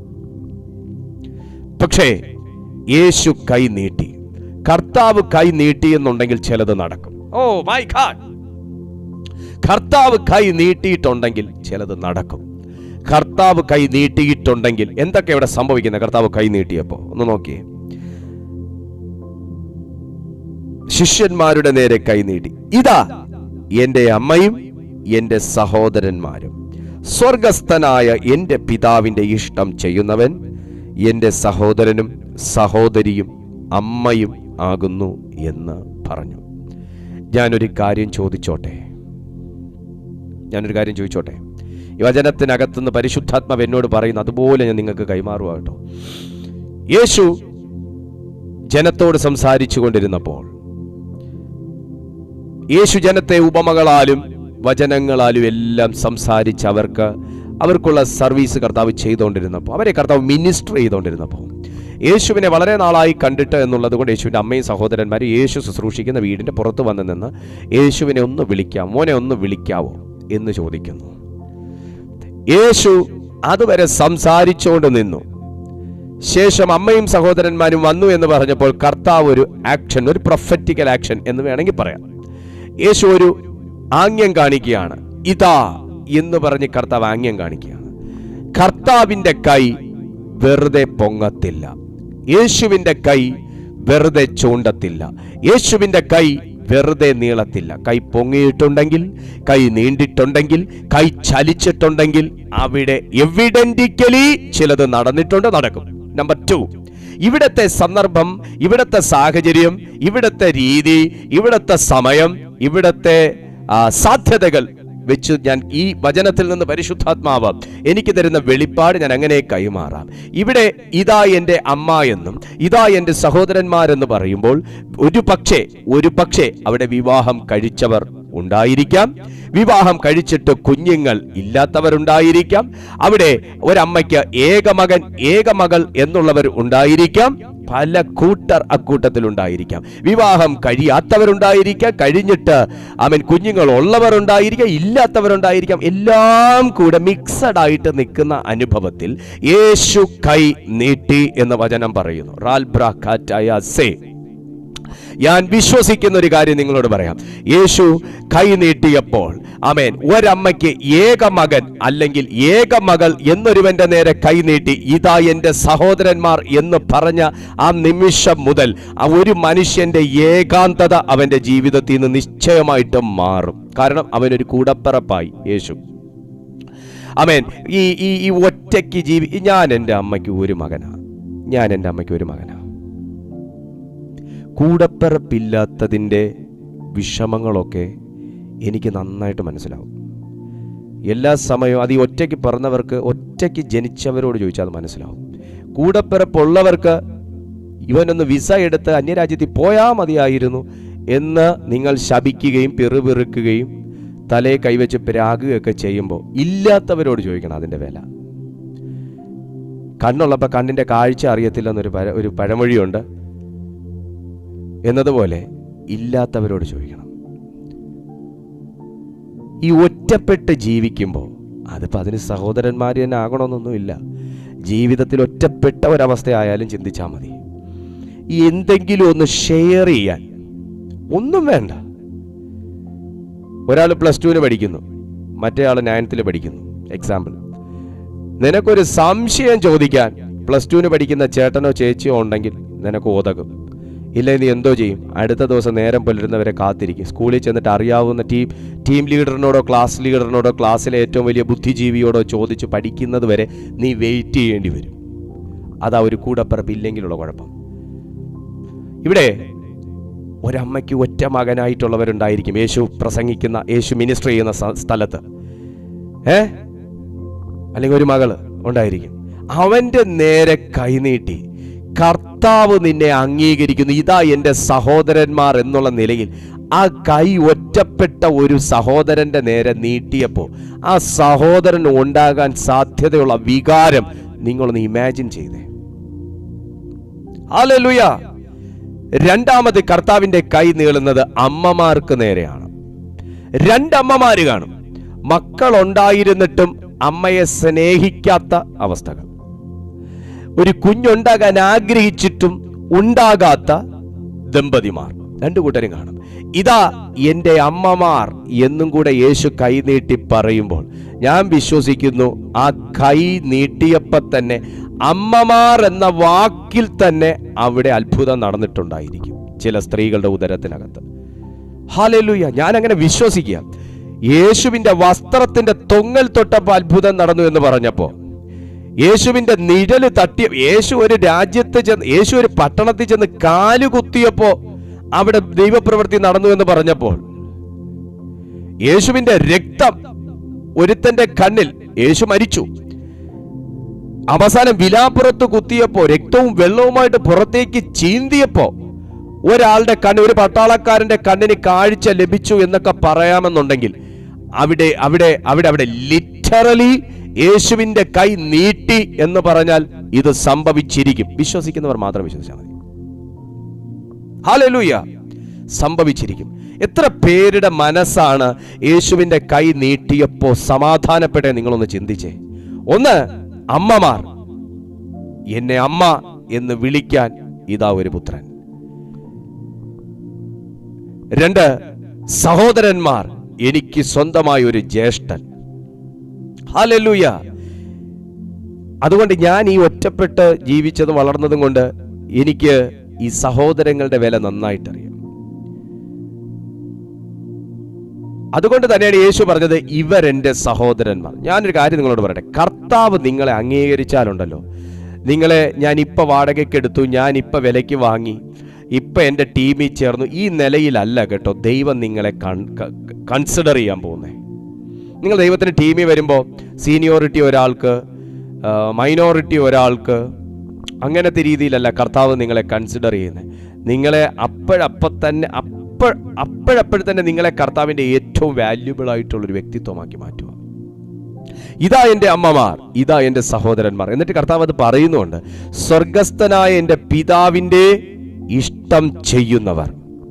പക്ഷേ യേശു കൈ നീട്ടി കർത്താവ് കൈ നീട്ടി എന്നുണ്ടെങ്കിൽ ചിലത് നടക്കും ഓ മൈ ഗാഡ് കർത്താവ് കൈ നീട്ടിയിട്ടുണ്ടെങ്കിൽ ചിലത് നടക്കും കർത്താവ് കൈ നീട്ടിയിട്ടുണ്ടെങ്കിൽ എന്തൊക്കെ ഇവിടെ സംഭവിക്കുന്നത് കർത്താവ് കൈ നീട്ടിയപ്പോ ഒന്ന് നോക്കിയേ ശിഷ്യന്മാരുടെ നേരെ കൈ നീട്ടി ഇതാ എന്റെ അമ്മയും എന്റെ സഹോദരന്മാരും സ്വർഗസ്ഥനായ എന്റെ പിതാവിന്റെ ഇഷ്ടം ചെയ്യുന്നവൻ എന്റെ സഹോദരനും സഹോദരിയും അമ്മയും ആകുന്നു എന്ന് പറഞ്ഞു ഞാനൊരു കാര്യം ചോദിച്ചോട്ടെ ഞാനൊരു കാര്യം ചോദിച്ചോട്ടെ ഈ വചനത്തിനകത്തുനിന്ന് പരിശുദ്ധാത്മാവ് എന്നോട് പറയുന്നു അതുപോലെ ഞാൻ നിങ്ങൾക്ക് കൈമാറുക കേട്ടോ യേശു ജനത്തോട് സംസാരിച്ചു കൊണ്ടിരുന്നപ്പോൾ യേശു ജനത്തെ ഉപമകളാലും വചനങ്ങളാലും എല്ലാം സംസാരിച്ച് അവർക്ക് അവർക്കുള്ള സർവീസ് കർത്താവ് ചെയ്തുകൊണ്ടിരുന്നപ്പോൾ അവരെ കർത്താവ് മിനിസ്റ്റർ ചെയ്തുകൊണ്ടിരുന്നപ്പോൾ യേശുവിനെ വളരെ നാളായി കണ്ടിട്ട് എന്നുള്ളത് കൊണ്ട് യേശുവിൻ്റെ അമ്മയും സഹോദരന്മാരും യേശു ശുശ്രൂഷിക്കുന്ന വീടിൻ്റെ പുറത്ത് വന്ന് നിന്ന് യേശുവിനെ ഒന്ന് വിളിക്കാം മോനെ ഒന്ന് വിളിക്കാവോ എന്ന് ചോദിക്കുന്നു യേശു അതുവരെ സംസാരിച്ചുകൊണ്ട് നിന്നു ശേഷം അമ്മയും സഹോദരന്മാരും വന്നു എന്ന് പറഞ്ഞപ്പോൾ കർത്താവ് ഒരു ആക്ഷൻ ഒരു പ്രൊഫറ്റിക്കൽ ആക്ഷൻ എന്ന് വേണമെങ്കിൽ പറയാം യേശു ഒരു ആംഗ്യം കാണിക്കുകയാണ് ഇതാ എന്ന് പറഞ്ഞ് കർത്താവ് ആംഗ്യം കാണിക്കുകയാണ് കർത്താവിന്റെ കൈ വെറുതെ പൊങ്ങത്തില്ല യേശുവിന്റെ കൈ വെറുതെ ചൂണ്ടത്തില്ല യേശുവിന്റെ കൈ വെറുതെ നീളത്തില്ല കൈ പൊങ്ങിയിട്ടുണ്ടെങ്കിൽ കൈ നീണ്ടിട്ടുണ്ടെങ്കിൽ കൈ ചലിച്ചിട്ടുണ്ടെങ്കിൽ അവിടെ എവിഡന്റിക്കലി ചിലത് നടന്നിട്ടുണ്ട് നടക്കും നമ്പർ ടു ഇവിടത്തെ സന്ദർഭം ഇവിടത്തെ സാഹചര്യം ഇവിടത്തെ രീതി ഇവിടത്തെ സമയം ഇവിടത്തെ ആ, സാധ്യതകൾ വെച്ച് ഞാൻ ഈ വചനത്തിൽ നിന്ന് പരിശുദ്ധാത്മാവ് എനിക്ക് തരുന്ന വെളിപ്പാട് ഞാൻ അങ്ങനെ കൈമാറാം ഇവിടെ ഇതാ എൻ്റെ അമ്മ എന്നും ഇതാ എൻ്റെ സഹോദരന്മാരെന്ന് പറയുമ്പോൾ ഒരു പക്ഷേ ഒരു പക്ഷേ അവിടെ വിവാഹം കഴിച്ചവർ ഉണ്ടായിരിക്കാം വിവാഹം കഴിച്ചിട്ട് കുഞ്ഞുങ്ങൾ ഇല്ലാത്തവരുണ്ടായിരിക്കാം അവിടെ ഒരമ്മയ്ക്ക് ഏകമകൻ ഏകമകൾ എന്നുള്ളവർ ഉണ്ടായിരിക്കാം പല കൂട്ടർ അക്കൂട്ടത്തിൽ ഉണ്ടായിരിക്കാം വിവാഹം കഴിയാത്തവരുണ്ടായിരിക്കാം കഴിഞ്ഞിട്ട് അവൻ കുഞ്ഞുങ്ങൾ ഉള്ളവർ ഉണ്ടായിരിക്കാം ഇല്ലാത്തവരുണ്ടായിരിക്കാം എല്ലാം കൂടെ മിക്സഡ് ആയിട്ട് നിൽക്കുന്ന അനുഭവത്തിൽ യേശു കൈ നീട്ടി എന്ന് വചനം പറയുന്നു റാൽബ്ര കാറ്റായ സേ ഞാൻ വിശ്വസിക്കുന്ന ഒരു കാര്യം നിങ്ങളോട് പറയാം യേശു കൈ നീട്ടിയപ്പോൾ അമേൻ ഒരമ്മയ്ക്ക് ഏക മകൻ അല്ലെങ്കിൽ ഏക മകൾ എന്നൊരുവന്റെ നേരെ കൈ നീട്ടി ഇതാ എൻ്റെ സഹോദരന്മാർ എന്ന് പറഞ്ഞ ആ നിമിഷം മുതൽ ആ ഒരു മനുഷ്യന്റെ ഏകാന്തത അവന്റെ ജീവിതത്തിൽ നിന്ന് നിശ്ചയമായിട്ടും മാറും കാരണം അവനൊരു കൂടപ്പിറപ്പായി യേശു അമേൻ ഈ ഈ ഈ ഒറ്റയ്ക്ക് ജീവി ഞാൻ എൻ്റെ അമ്മയ്ക്ക് ഒരു മകനാ ഞാൻ എൻ്റെ അമ്മയ്ക്ക് ഒരു മകനാ കൂടപ്പിറപ്പില്ലാത്തതിൻ്റെ വിഷമങ്ങളൊക്കെ എനിക്ക് നന്നായിട്ട് മനസ്സിലാവും എല്ലാ സമയവും അത് ഈ ഒറ്റയ്ക്ക് പിറന്നവർക്ക് ഒറ്റയ്ക്ക് ജനിച്ചവരോട് ചോദിച്ചാൽ അത് മനസ്സിലാവും കൂടപ്പിറപ്പുള്ളവർക്ക് ഇവനൊന്ന് വിസ എടുത്ത് അന്യരാജ്യത്തിൽ പോയാൽ മതിയായിരുന്നു എന്ന് നിങ്ങൾ ശപിക്കുകയും പിറുപിറുക്കുകയും തലയെ കൈവച്ച് പിരാകുകയൊക്കെ ചെയ്യുമ്പോൾ ഇല്ലാത്തവരോട് ചോദിക്കണം അതിൻ്റെ വില കണ്ണുള്ളപ്പോൾ കണ്ണിൻ്റെ കാഴ്ച അറിയത്തില്ലെന്നൊരു പഴ ഒരു പഴമൊഴിയുണ്ട് എന്നതുപോലെ ഇല്ലാത്തവരോട് ചോദിക്കണം ഈ ഒറ്റപ്പെട്ട് ജീവിക്കുമ്പോൾ അതിപ്പോൾ അതിന് സഹോദരന്മാർ തന്നെ ആകണമെന്നൊന്നുമില്ല ജീവിതത്തിൽ ഒറ്റപ്പെട്ട ഒരവസ്ഥയായാലും ചിന്തിച്ചാൽ മതി ഈ എന്തെങ്കിലും ഒന്ന് ഷെയർ ചെയ്യാൻ ഒന്നും വേണ്ട ഒരാൾ പ്ലസ് ടുവിന് പഠിക്കുന്നു മറ്റേ ആൾ നയൻത്തിൽ പഠിക്കുന്നു എക്സാമ്പിൾ നിനക്കൊരു സംശയം ചോദിക്കാൻ പ്ലസ് ടുവിന് പഠിക്കുന്ന ചേട്ടനോ ചേച്ചിയോ ഉണ്ടെങ്കിൽ നിനക്ക് ഉതകും ഇല്ല നീ എന്തോ ചെയ്യും അടുത്ത ദിവസം നേരം പുലരുന്നവരെ കാത്തിരിക്കും സ്കൂളിൽ ചെന്നിട്ട് അറിയാവുന്ന ടീം ടീം ലീഡറിനോടോ ക്ലാസ് ലീഡറിനോടോ ക്ലാസ്സിലെ ഏറ്റവും വലിയ ബുദ്ധിജീവിയോടോ ചോദിച്ച് പഠിക്കുന്നത് വരെ നീ വെയിറ്റ് ചെയ്യേണ്ടി വരും അതാ ഒരു കൂടപ്പിറപ്പ് ഇല്ലെങ്കിലുള്ള കുഴപ്പം ഇവിടെ ഒരമ്മയ്ക്ക് ഒറ്റ മകനായിട്ടുള്ളവരുണ്ടായിരിക്കും യേശു പ്രസംഗിക്കുന്ന യേശു മിനിസ്റ്റർ ചെയ്യുന്ന സ്ഥ- സ്ഥലത്ത് ഏ അല്ലെങ്കിൽ ഒരു മകള് ഉണ്ടായിരിക്കും അവന്റെ നേരെ കൈനീട്ടി കർത്താവ് നിന്നെ അംഗീകരിക്കുന്നു ഇതാ എൻ്റെ സഹോദരന്മാർ എന്നുള്ള നിലയിൽ ആ കൈ ഒറ്റപ്പെട്ട ഒരു സഹോദരന്റെ നേരെ നീട്ടിയപ്പോൾ ആ സഹോദരൻ ഉണ്ടാകാൻ സാധ്യതയുള്ള വികാരം നിങ്ങളൊന്ന് ഇമാജിൻ ചെയ്തേ ഹല്ലേലൂയ രണ്ടാമത് കർത്താവിന്റെ കൈ നീളുന്നത് അമ്മമാർക്ക് നേരെയാണ് രണ്ടമ്മമാര് കാണും മക്കൾ ഉണ്ടായിരുന്നിട്ടും അമ്മയെ സ്നേഹിക്കാത്ത അവസ്ഥകൾ ഒരു കുഞ്ഞുണ്ടാകാൻ ആഗ്രഹിച്ചിട്ടും ഉണ്ടാകാത്ത ദമ്പതിമാർ രണ്ടു കൂട്ടരും കാണും ഇതാ എൻ്റെ അമ്മമാർ എന്നും കൂടെ യേശു കൈ നീട്ടി പറയുമ്പോൾ ഞാൻ വിശ്വസിക്കുന്നു ആ കൈ നീട്ടിയപ്പോൾ തന്നെ അമ്മമാർ എന്ന വാക്കിൽ തന്നെ അവിടെ അത്ഭുതം നടന്നിട്ടുണ്ടായിരിക്കും ചില സ്ത്രീകളുടെ ഉദരത്തിനകത്ത് ഹാലലുയ ഞാൻ അങ്ങനെ വിശ്വസിക്കുക യേശുവിന്റെ വസ്ത്രത്തിന്റെ തൊങ്ങൽ തൊട്ടപ്പോൾ അത്ഭുതം നടന്നു എന്ന് പറഞ്ഞപ്പോ യേശുവിന്റെ നിഴല് തട്ടിയ യേശു ഒരു രാജ്യത്ത് ചെന്ന് യേശു ഒരു പട്ടണത്തിൽ ചെന്ന് കാല് കുത്തിയപ്പോ അവിടെ ദൈവപ്രവൃത്തി നടന്നു എന്ന് പറഞ്ഞപ്പോൾ യേശുവിന്റെ രക്തം ഒരുത്തന്റെ കണ്ണിൽ യേശു മരിച്ചു അവസാനം വിലാപ്പുറത്ത് കുത്തിയപ്പോ രക്തവും വെള്ളവുമായിട്ട് പുറത്തേക്ക് ചീന്തിയപ്പോ ഒരാളുടെ കണ്ണ് ഒരു പട്ടാളക്കാരന്റെ കണ്ണിന് കാഴ്ച ലഭിച്ചു എന്നൊക്കെ പറയാമെന്നുണ്ടെങ്കിൽ അവിടെ അവിടെ അവിടെ അവിടെ ലിറ്ററലി യേശുവിന്റെ കൈ നീട്ടി എന്ന് പറഞ്ഞാൽ ഇത് സംഭവിച്ചിരിക്കും വിശ്വസിക്കുന്നവർ മാത്രം വിശ്വസിച്ചാൽ മതി ഹാലലൂയ സംഭവിച്ചിരിക്കും എത്ര പേരുടെ മനസ്സാണ് യേശുവിന്റെ കൈ നീട്ടിയപ്പോ സമാധാനപ്പെട്ടെ നിങ്ങളൊന്ന് ചിന്തിച്ചേ ഒന്ന് അമ്മമാർ എന്നെ അമ്മ എന്ന് വിളിക്കാൻ ഇതാ ഒരു പുത്രൻ രണ്ട് സഹോദരന്മാർ എനിക്ക് സ്വന്തമായ ഒരു ജ്യേഷ്ഠൻ ഹാലലൂയ അതുകൊണ്ട് ഞാൻ ഈ ഒറ്റപ്പെട്ട് ജീവിച്ചതും വളർന്നതും കൊണ്ട് എനിക്ക് ഈ സഹോദരങ്ങളുടെ വില നന്നായിട്ടറിയാം അതുകൊണ്ട് തന്നെയാണ് യേശു പറഞ്ഞത് ഇവരെന്റെ സഹോദരന്മാർ ഞാനൊരു കാര്യം നിങ്ങളോട് പറയട്ടെ കർത്താവ് നിങ്ങളെ അംഗീകരിച്ചാലുണ്ടല്ലോ നിങ്ങളെ ഞാൻ ഇപ്പൊ വാടകയ്ക്ക് എടുത്തു ഞാൻ ഇപ്പൊ വിലയ്ക്ക് വാങ്ങി ഇപ്പൊ എൻ്റെ ടീമിൽ ചേർന്നു ഈ നിലയിലല്ല കേട്ടോ ദൈവം നിങ്ങളെ കൺസിഡർ ചെയ്യാൻ പോകുന്നത് നിങ്ങൾ ദൈവത്തിന് ടീമിൽ വരുമ്പോൾ സീനിയോറിറ്റി ഒരാൾക്ക് മൈനോറിറ്റി ഒരാൾക്ക് അങ്ങനത്തെ രീതിയിലല്ല കർത്താവ് നിങ്ങളെ കൺസിഡർ ചെയ്യുന്നത് നിങ്ങളെ അപ്പോഴപ്പം തന്നെ അപ്പോൾ അപ്പോഴപ്പോഴും തന്നെ നിങ്ങളെ കർത്താവിൻ്റെ ഏറ്റവും വാല്യുബിൾ ആയിട്ടുള്ളൊരു വ്യക്തിത്വമാക്കി മാറ്റുക ഇതാ എൻ്റെ അമ്മമാർ ഇതാ എൻ്റെ സഹോദരന്മാർ എന്നിട്ട് കർത്താവ് അത് പറയുന്നുണ്ട് സ്വർഗസ്ഥനായ എൻ്റെ പിതാവിൻ്റെ ഇഷ്ടം ചെയ്യുന്നവർ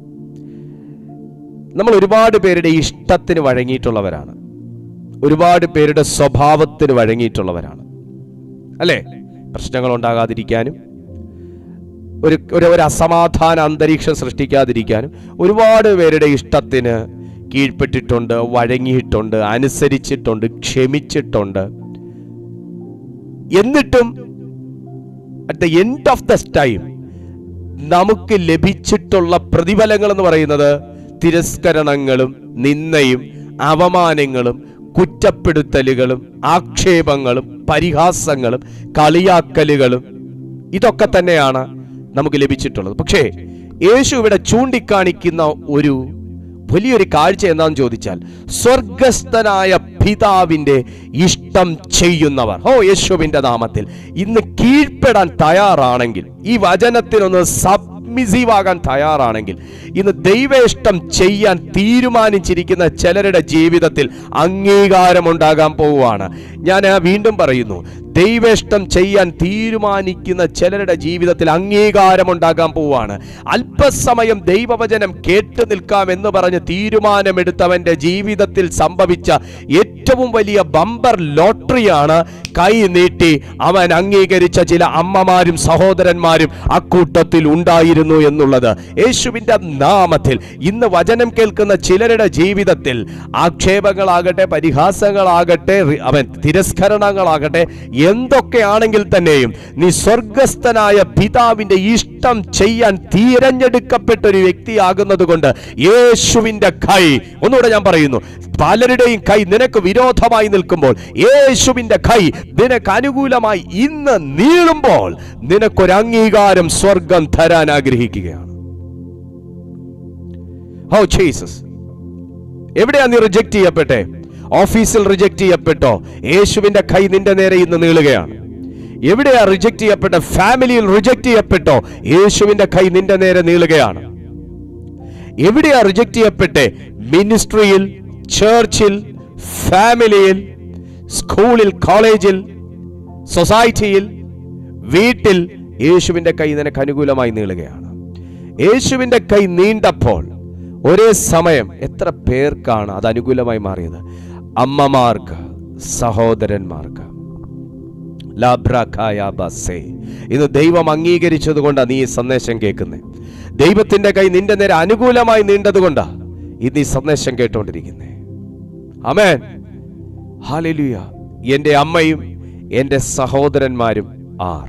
നമ്മൾ ഒരുപാട് പേരുടെ ഇഷ്ടത്തിന് വഴങ്ങിയിട്ടുള്ളവരാണ് ഒരുപാട് പേരുടെ സ്വഭാവത്തിന് വഴങ്ങിയിട്ടുള്ളവരാണ് അല്ലേ പ്രശ്നങ്ങൾ ഉണ്ടാകാതിരിക്കാനും ഒരു ഒരു ഒരു അസമാധാന അന്തരീക്ഷം സൃഷ്ടിക്കാതിരിക്കാനും ഒരുപാട് പേരുടെ ഇഷ്ടത്തിന് കീഴ്പ്പെട്ടിട്ടുണ്ട് വഴങ്ങിയിട്ടുണ്ട് അനുസരിച്ചിട്ടുണ്ട് ക്ഷമിച്ചിട്ടുണ്ട് എന്നിട്ടും at the end of the time നമുക്ക് ലഭിച്ചിട്ടുള്ള പ്രതിഫലങ്ങൾ എന്ന് പറയുന്നത് തിരസ്കരണങ്ങളും നിന്ദയും അവമാനങ്ങളും കുറ്റപ്പെടുത്തലുകളും ആക്ഷേപങ്ങളും പരിഹാസങ്ങളും കളിയാക്കലുകളും ഇതൊക്കെ തന്നെയാണ് നമുക്ക് ലഭിച്ചിട്ടുള്ളത് പക്ഷേ യേശു ഇവിടെ ചൂണ്ടിക്കാണിക്കുന്ന ഒരു വലിയൊരു കാഴ്ച എന്താണെന്ന് ചോദിച്ചാൽ സ്വർഗസ്ഥനായ പിതാവിന്റെ ഇഷ്ടം ചെയ്യുന്നവർ ഓ യേശുവിന്റെ നാമത്തിൽ ഇന്ന് കീഴ്പ്പെടാൻ തയ്യാറാണെങ്കിൽ ഈ വചനത്തിനൊന്ന് സബ്മിസീവ് ആകാൻ തയ്യാറാണെങ്കിൽ ഇന്ന് ദൈവേഷ്ടം ചെയ്യാൻ തീരുമാനിച്ചിരിക്കുന്ന ചിലരുടെ ജീവിതത്തിൽ അംഗീകാരം ഉണ്ടാകാൻ പോവുകയാണ് ഞാൻ വീണ്ടും പറയുന്നു ദൈവേഷ്ടം ചെയ്യാൻ തീരുമാനിക്കുന്ന ചിലരുടെ ജീവിതത്തിൽ അംഗീകാരം ഉണ്ടാകാൻ പോവുകയാണ് അല്പസമയം ദൈവവചനം കേട്ടു നിൽക്കാം എന്ന് പറഞ്ഞ് തീരുമാനമെടുത്തവന്റെ ജീവിതത്തിൽ സംഭവിച്ച ഏറ്റവും വലിയ ബമ്പർ ലോട്ടറിയാണ് കൈ നീട്ടി അവൻ അംഗീകരിച്ച ചില അമ്മമാരും സഹോദരന്മാരും അക്കൂട്ടത്തിൽ ഉണ്ടായിരുന്നു എന്നുള്ളത് യേശുവിന്റെ നാമത്തിൽ ഇന്ന് വചനം കേൾക്കുന്ന ചിലരുടെ ജീവിതത്തിൽ ആക്ഷേപങ്ങളാകട്ടെ പരിഹാസങ്ങളാകട്ടെ റി- അവൻ തിരസ്കരണങ്ങളാകട്ടെ എന്തൊക്കെയാണെങ്കിൽ തന്നെയും നീ സ്വർഗസ്ഥനായ പിതാവിന്റെ ഇഷ്ടം ചെയ്യാൻ തിരഞ്ഞെടുക്കപ്പെട്ട ഒരു വ്യക്തിയാകുന്നത് കൊണ്ട് യേശുവിന്റെ കൈ ഒന്നുകൂടെ ഞാൻ പറയുന്നു പലരുടെയും കൈ നിനക്ക് വിരോധമായി നിൽക്കുമ്പോൾ യേശുവിന്റെ കൈ നിനക്ക് അനുകൂലമായി ഇന്ന് നീളുമ്പോൾ നിനക്കൊരു അംഗീകാരം സ്വർഗം തരാൻ ആഗ്രഹിക്കുകയാണ് ഓ ജീസസ് എവിടെയാ നീ റിജക്ട് ചെയ്യപ്പെട്ടെ ഓഫീസിൽ റിജക്ട് ചെയ്യപ്പെട്ടോ യേശുവിന്റെ കൈ നിന്റെ നേരെ ഇന്ന് നീളുകയാണ് എവിടെയാ റിജക്ട് ചെയ്യപ്പെട്ട ഫാമിലിയിൽ റിജക്ട് ചെയ്യപ്പെട്ടോ യേശുവിന്റെ കൈ നിന്റെ നേരെ നീളുകയാണ് എവിടെയാ റിജക്ട് ചെയ്യപ്പെട്ടെ മിനിസ്ട്രിയിൽ ചേർച്ചിൽ ഫാമിലിയിൽ സ്കൂളിൽ കോളേജിൽ സൊസൈറ്റിയിൽ വീട്ടിൽ യേശുവിന്റെ കൈ നിനക്ക് അനുകൂലമായി നീളുകയാണ് യേശുവിന്റെ കൈ നീണ്ടപ്പോൾ ഒരേ സമയം എത്ര പേർക്കാണ് അത് അനുകൂലമായി മാറിയത് അമ്മമാർക്ക് സഹോദരന്മാർക്ക് ലാഭ്രഖായാബസേ. ഇന്ന് ദൈവം അംഗീകരിച്ചത് കൊണ്ടാണ് നീ ഈ സന്ദേശം കേൾക്കുന്നത് ദൈവത്തിന്റെ കൈ നിന്റെ നേരെ അനുകൂലമായി നീണ്ടത് കൊണ്ടാ ഇന്ന് ഈ സന്ദേശം കേട്ടോണ്ടിരിക്കുന്നേ അമേൻ ഹാലലുയ എൻ്റെ അമ്മയും എൻ്റെ സഹോദരന്മാരും ആർ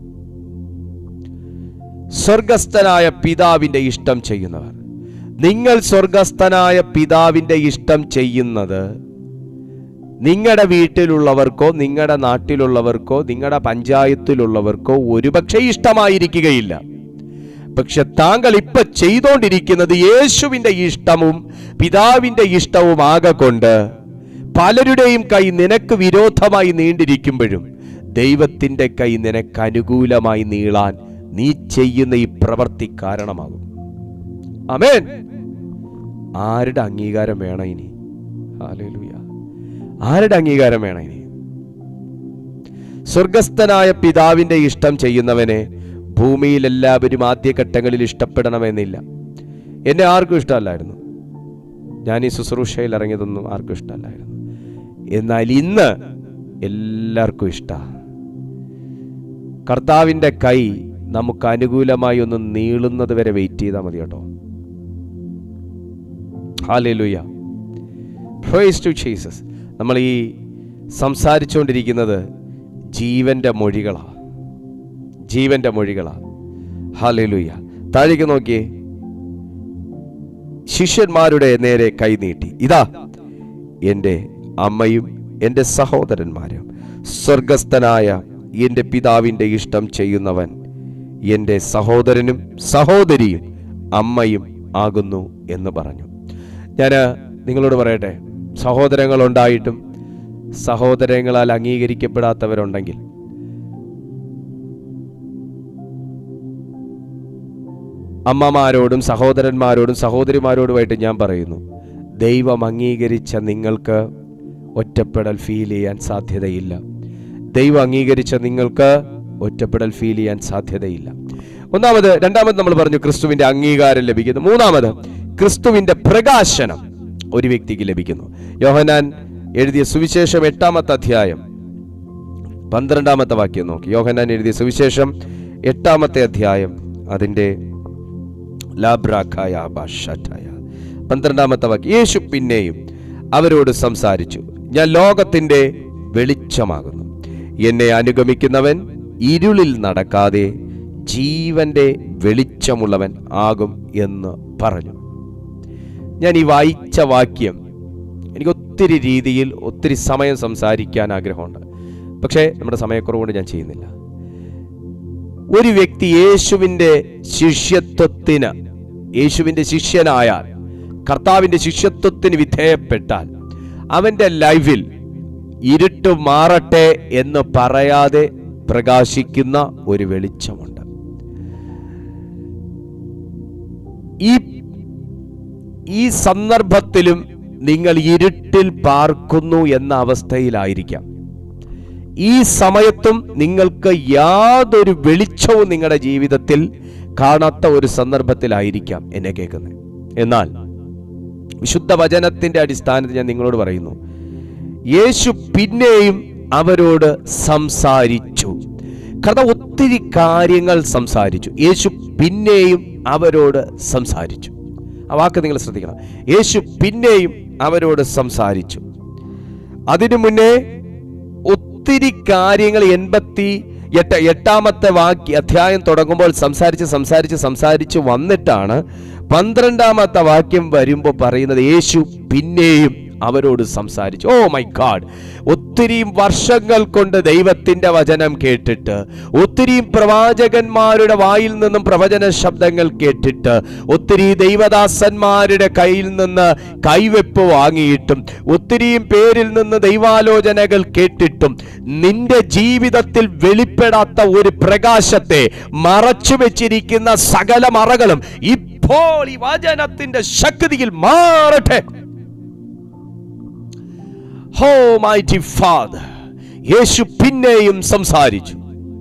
സ്വർഗസ്ഥനായ പിതാവിന്റെ ഇഷ്ടം ചെയ്യുന്നവർ നിങ്ങൾ സ്വർഗസ്ഥനായ പിതാവിന്റെ ഇഷ്ടം ചെയ്യുന്നത് നിങ്ങളുടെ വീട്ടിലുള്ളവർക്കോ നിങ്ങളുടെ നാട്ടിലുള്ളവർക്കോ നിങ്ങളുടെ പഞ്ചായത്തിലുള്ളവർക്കോ ഒരുപക്ഷെ ഇഷ്ടമായിരിക്കുകയില്ല പക്ഷെ താങ്കൾ ഇപ്പൊ ചെയ്തുകൊണ്ടിരിക്കുന്നത് യേശുവിന്റെ ഇഷ്ടവും പിതാവിന്റെ ഇഷ്ടവും ആകെ കൊണ്ട് പലരുടെയും കൈ നിനക്ക് വിരോധമായി നീണ്ടിരിക്കുമ്പോഴും ദൈവത്തിന്റെ കൈ നിനക്ക് അനുകൂലമായി നീളാൻ നീ ചെയ്യുന്ന ഈ പ്രവൃത്തി കാരണമാകും അമേൻ ആരുടെ അംഗീകാരം വേണം ഇനി ഹല്ലേലൂയ ആരുടെ അംഗീകാരം വേണം ഇനി സ്വർഗസ്ഥനായ പിതാവിന്റെ ഇഷ്ടം ചെയ്യുന്നവനെ ഭൂമിയിൽ എല്ലാവരും ആദ്യഘട്ടങ്ങളിൽ ഇഷ്ടപ്പെടണമെന്നില്ല എന്നെ ആർക്കും ഇഷ്ടമല്ലായിരുന്നു ഞാൻ ഈ ശുശ്രൂഷയിൽ ഇറങ്ങിയതൊന്നും ആർക്കും ഇഷ്ടമല്ലായിരുന്നു എന്നാൽ ഇന്ന് എല്ലാവർക്കും ഇഷ്ടമാണ് കർത്താവിൻ്റെ കൈ നമുക്ക് അനുകൂലമായി ഒന്ന് നീളുന്നത് വരെ വെയിറ്റ് ചെയ്താൽ മതി കേട്ടോ ഹാലേലുയ പ്രൈസ് ടു ജീസസ് നമ്മൾ ഈ സംസാരിച്ചുകൊണ്ടിരിക്കുന്നത് ജീവന്റെ മൊഴികളാ ജീവന്റെ മൊഴികളാ ഹാലേലുയ താഴേക്ക് നോക്കിയേ ശിഷ്യന്മാരുടെ നേരെ കൈനീട്ടി ഇതാ എൻ്റെ അമ്മയും എൻ്റെ സഹോദരന്മാരും സ്വർഗസ്ഥനായ എൻ്റെ പിതാവിൻ്റെ ഇഷ്ടം ചെയ്യുന്നവൻ എൻ്റെ സഹോദരനും സഹോദരിയും അമ്മയും ആകുന്നു എന്ന് പറഞ്ഞു ഞാൻ നിങ്ങളോട് പറയട്ടെ സഹോദരങ്ങളുണ്ടായിട്ടും സഹോദരങ്ങളാൽ അംഗീകരിക്കപ്പെടാത്തവരുണ്ടെങ്കിൽ അമ്മമാരോടും സഹോദരന്മാരോടും സഹോദരിമാരോടുമായിട്ട് ഞാൻ പറയുന്നു ദൈവം അംഗീകരിച്ച നിങ്ങൾക്ക് ഒറ്റപ്പെടൽ ഫീൽ ചെയ്യാൻ സാധ്യതയില്ല ദൈവം അംഗീകരിച്ച നിങ്ങൾക്ക് ഒറ്റപ്പെടൽ ഫീൽ ചെയ്യാൻ സാധ്യതയില്ല ഒന്നാമത് രണ്ടാമത് നമ്മൾ പറഞ്ഞു ക്രിസ്തുവിന്റെ അംഗീകാരം ലഭിക്കുന്നു മൂന്നാമത് ക്രിസ്തുവിന്റെ പ്രകാശനം ഒരു വ്യക്തിക്ക് ലഭിക്കുന്നു യോഹനാൻ എഴുതിയ സുവിശേഷം എട്ടാമത്തെ അധ്യായം പന്ത്രണ്ടാമത്തെ വാക്യം നോക്കി യോഹനാൻ എഴുതിയ സുവിശേഷം എട്ടാമത്തെ അധ്യായം അതിൻ്റെ ലാബ്രാഖായ ഭാഷായ പന്ത്രണ്ടാമത്തെ വാക്യം യേശു പിന്നെയും അവരോട് സംസാരിച്ചു ഞാൻ ലോകത്തിൻ്റെ വെളിച്ചമാകുന്നു എന്നെ അനുഗമിക്കുന്നവൻ ഇരുളിൽ നടക്കാതെ ജീവന്റെ വെളിച്ചമുള്ളവൻ ആകും എന്ന് പറഞ്ഞു ഞാൻ ഈ വായിച്ച വാക്യം എനിക്ക് ഒത്തിരി രീതിയിൽ ഒത്തിരി സമയം സംസാരിക്കാൻ ആഗ്രഹമുണ്ട് പക്ഷേ നമ്മുടെ സമയക്കുറവ് കൊണ്ട് ഞാൻ ചെയ്യുന്നില്ല ഒരു വ്യക്തി യേശുവിൻ്റെ ശിഷ്യത്വത്തിന് യേശുവിൻ്റെ ശിഷ്യനായാൽ കർത്താവിൻ്റെ ശിഷ്യത്വത്തിന് വിധേയപ്പെട്ടാൽ അവൻ്റെ ലൈഫിൽ ഇരുട്ട് മാറട്ടെ എന്ന് പറയാതെ പ്രകാശിക്കുന്ന ഒരു വെളിച്ചമുണ്ട് ഈ ഈ സന്ദർഭത്തിലും നിങ്ങൾ ഇരുട്ടിൽ പാർക്കുന്നു എന്ന അവസ്ഥയിലായിരിക്കാം ഈ സമയത്തും നിങ്ങൾക്ക് യാതൊരു വെളിച്ചവും നിങ്ങളുടെ ജീവിതത്തിൽ കാണാത്ത ഒരു സന്ദർഭത്തിലായിരിക്കാം എന്നെ കേൾക്കുന്നത് എന്നാൽ വിശുദ്ധ വചനത്തിന്റെ അടിസ്ഥാനത്തിൽ ഞാൻ നിങ്ങളോട് പറയുന്നു യേശു പിന്നെയും അവരോട് സംസാരിച്ചു കഥ ഒത്തിരി കാര്യങ്ങൾ സംസാരിച്ചു യേശു പിന്നെയും അവരോട് സംസാരിച്ചു ആ വാക്ക് നിങ്ങൾ ശ്രദ്ധിക്കണം യേശു പിന്നെയും അവരോട് സംസാരിച്ചു അതിനു മുന്നേ ഒത്തിരി കാര്യങ്ങൾ എൺപത്തി എട്ട് എട്ടാമത്തെ വാക്യ അധ്യായം തുടങ്ങുമ്പോൾ സംസാരിച്ച് സംസാരിച്ച് സംസാരിച്ച് വന്നിട്ടാണ് പന്ത്രണ്ടാമത്തെ വാക്യം വരുമ്പോൾ പറയുന്നത് യേശു പിന്നെയും അവരോട് സംസാരിച്ചു ഓ മൈ ഗാഡ് ഒത്തിരിയും വർഷങ്ങൾ കൊണ്ട് ദൈവത്തിന്റെ വചനം കേട്ടിട്ട് ഒത്തിരിയും പ്രവാചകന്മാരുടെ വായിൽ നിന്നും പ്രവചന ശബ്ദങ്ങൾ കേട്ടിട്ട് ഒത്തിരി ദൈവദാസന്മാരുടെ കയ്യിൽ നിന്ന് കൈവെപ്പ് വാങ്ങിയിട്ടും ഒത്തിരിയും പേരിൽ നിന്ന് ദൈവാലോചനകൾ കേട്ടിട്ടും നിന്റെ ജീവിതത്തിൽ വെളിപ്പെടാത്ത ഒരു പ്രകാശത്തെ മറച്ചു വെച്ചിരിക്കുന്ന സകല മറകളും ഇപ്പോൾ ഈ വചനത്തിന്റെ ശക്തിയിൽ മാറട്ടെ ഹോ മൈറ്റി ഫാദർ യേശു പിന്നെയും സംസാരിച്ചു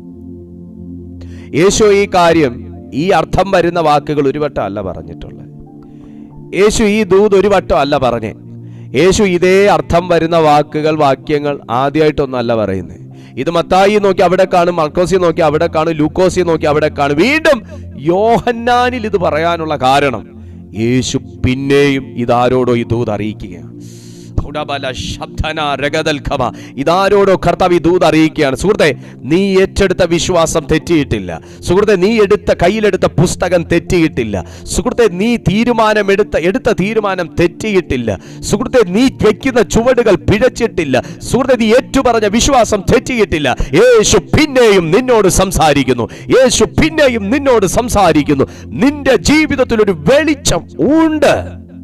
യേശു ഈ കാര്യം ഈ അർത്ഥം വരുന്ന വാക്കുകൾ ഒരു വട്ടം അല്ല പറഞ്ഞിട്ടുള്ളത് യേശു ഈ ദൂത് ഒരു വട്ടം അല്ല പറഞ്ഞേ യേശു ഇതേ അർത്ഥം വരുന്ന വാക്കുകൾ വാക്യങ്ങൾ ആദ്യമായിട്ടൊന്നും അല്ല പറയുന്നത് ഇത് മത്തായി നോക്കി അവിടെ കാണും മർക്കോസി നോക്കി അവിടെ കാണും ലൂക്കോസി നോക്കി അവിടെ കാണും വീണ്ടും യോഹന്നാനിൽ ഇത് പറയാനുള്ള കാരണം യേശു പിന്നെയും ഇതാരോടോ ഈ ദൂത് അറിയിക്കുകയാണ് ഉടബല ശബ്ദന രഗതൽഖമ. ഇതാരോടോ കർത്താവ് ഈ ദൂത് അറിയിക്കുകയാണ് സുഹൃത്തെ നീ ഏറ്റെടുത്ത വിശ്വാസം തെറ്റിയിട്ടില്ല സുഹൃത്തെ നീ എടുത്ത കയ്യിലെടുത്ത പുസ്തകം തെറ്റിയിട്ടില്ല സുഹൃത്തെ നീ തീരുമാനം എടുത്ത എടുത്ത തീരുമാനം തെറ്റിയിട്ടില്ല സുഹൃത്തെ നീ വെക്കുന്ന ചുവടുകൾ പിഴച്ചിട്ടില്ല സുഹൃത്തെ നീ ഏറ്റുപറഞ്ഞ വിശ്വാസം തെറ്റിയിട്ടില്ല യേശു പിന്നെയും നിന്നോട് സംസാരിക്കുന്നു യേശു പിന്നെയും നിന്നോട് സംസാരിക്കുന്നു നിന്റെ ജീവിതത്തിൽ ഒരു വെളിച്ചം ഉണ്ട്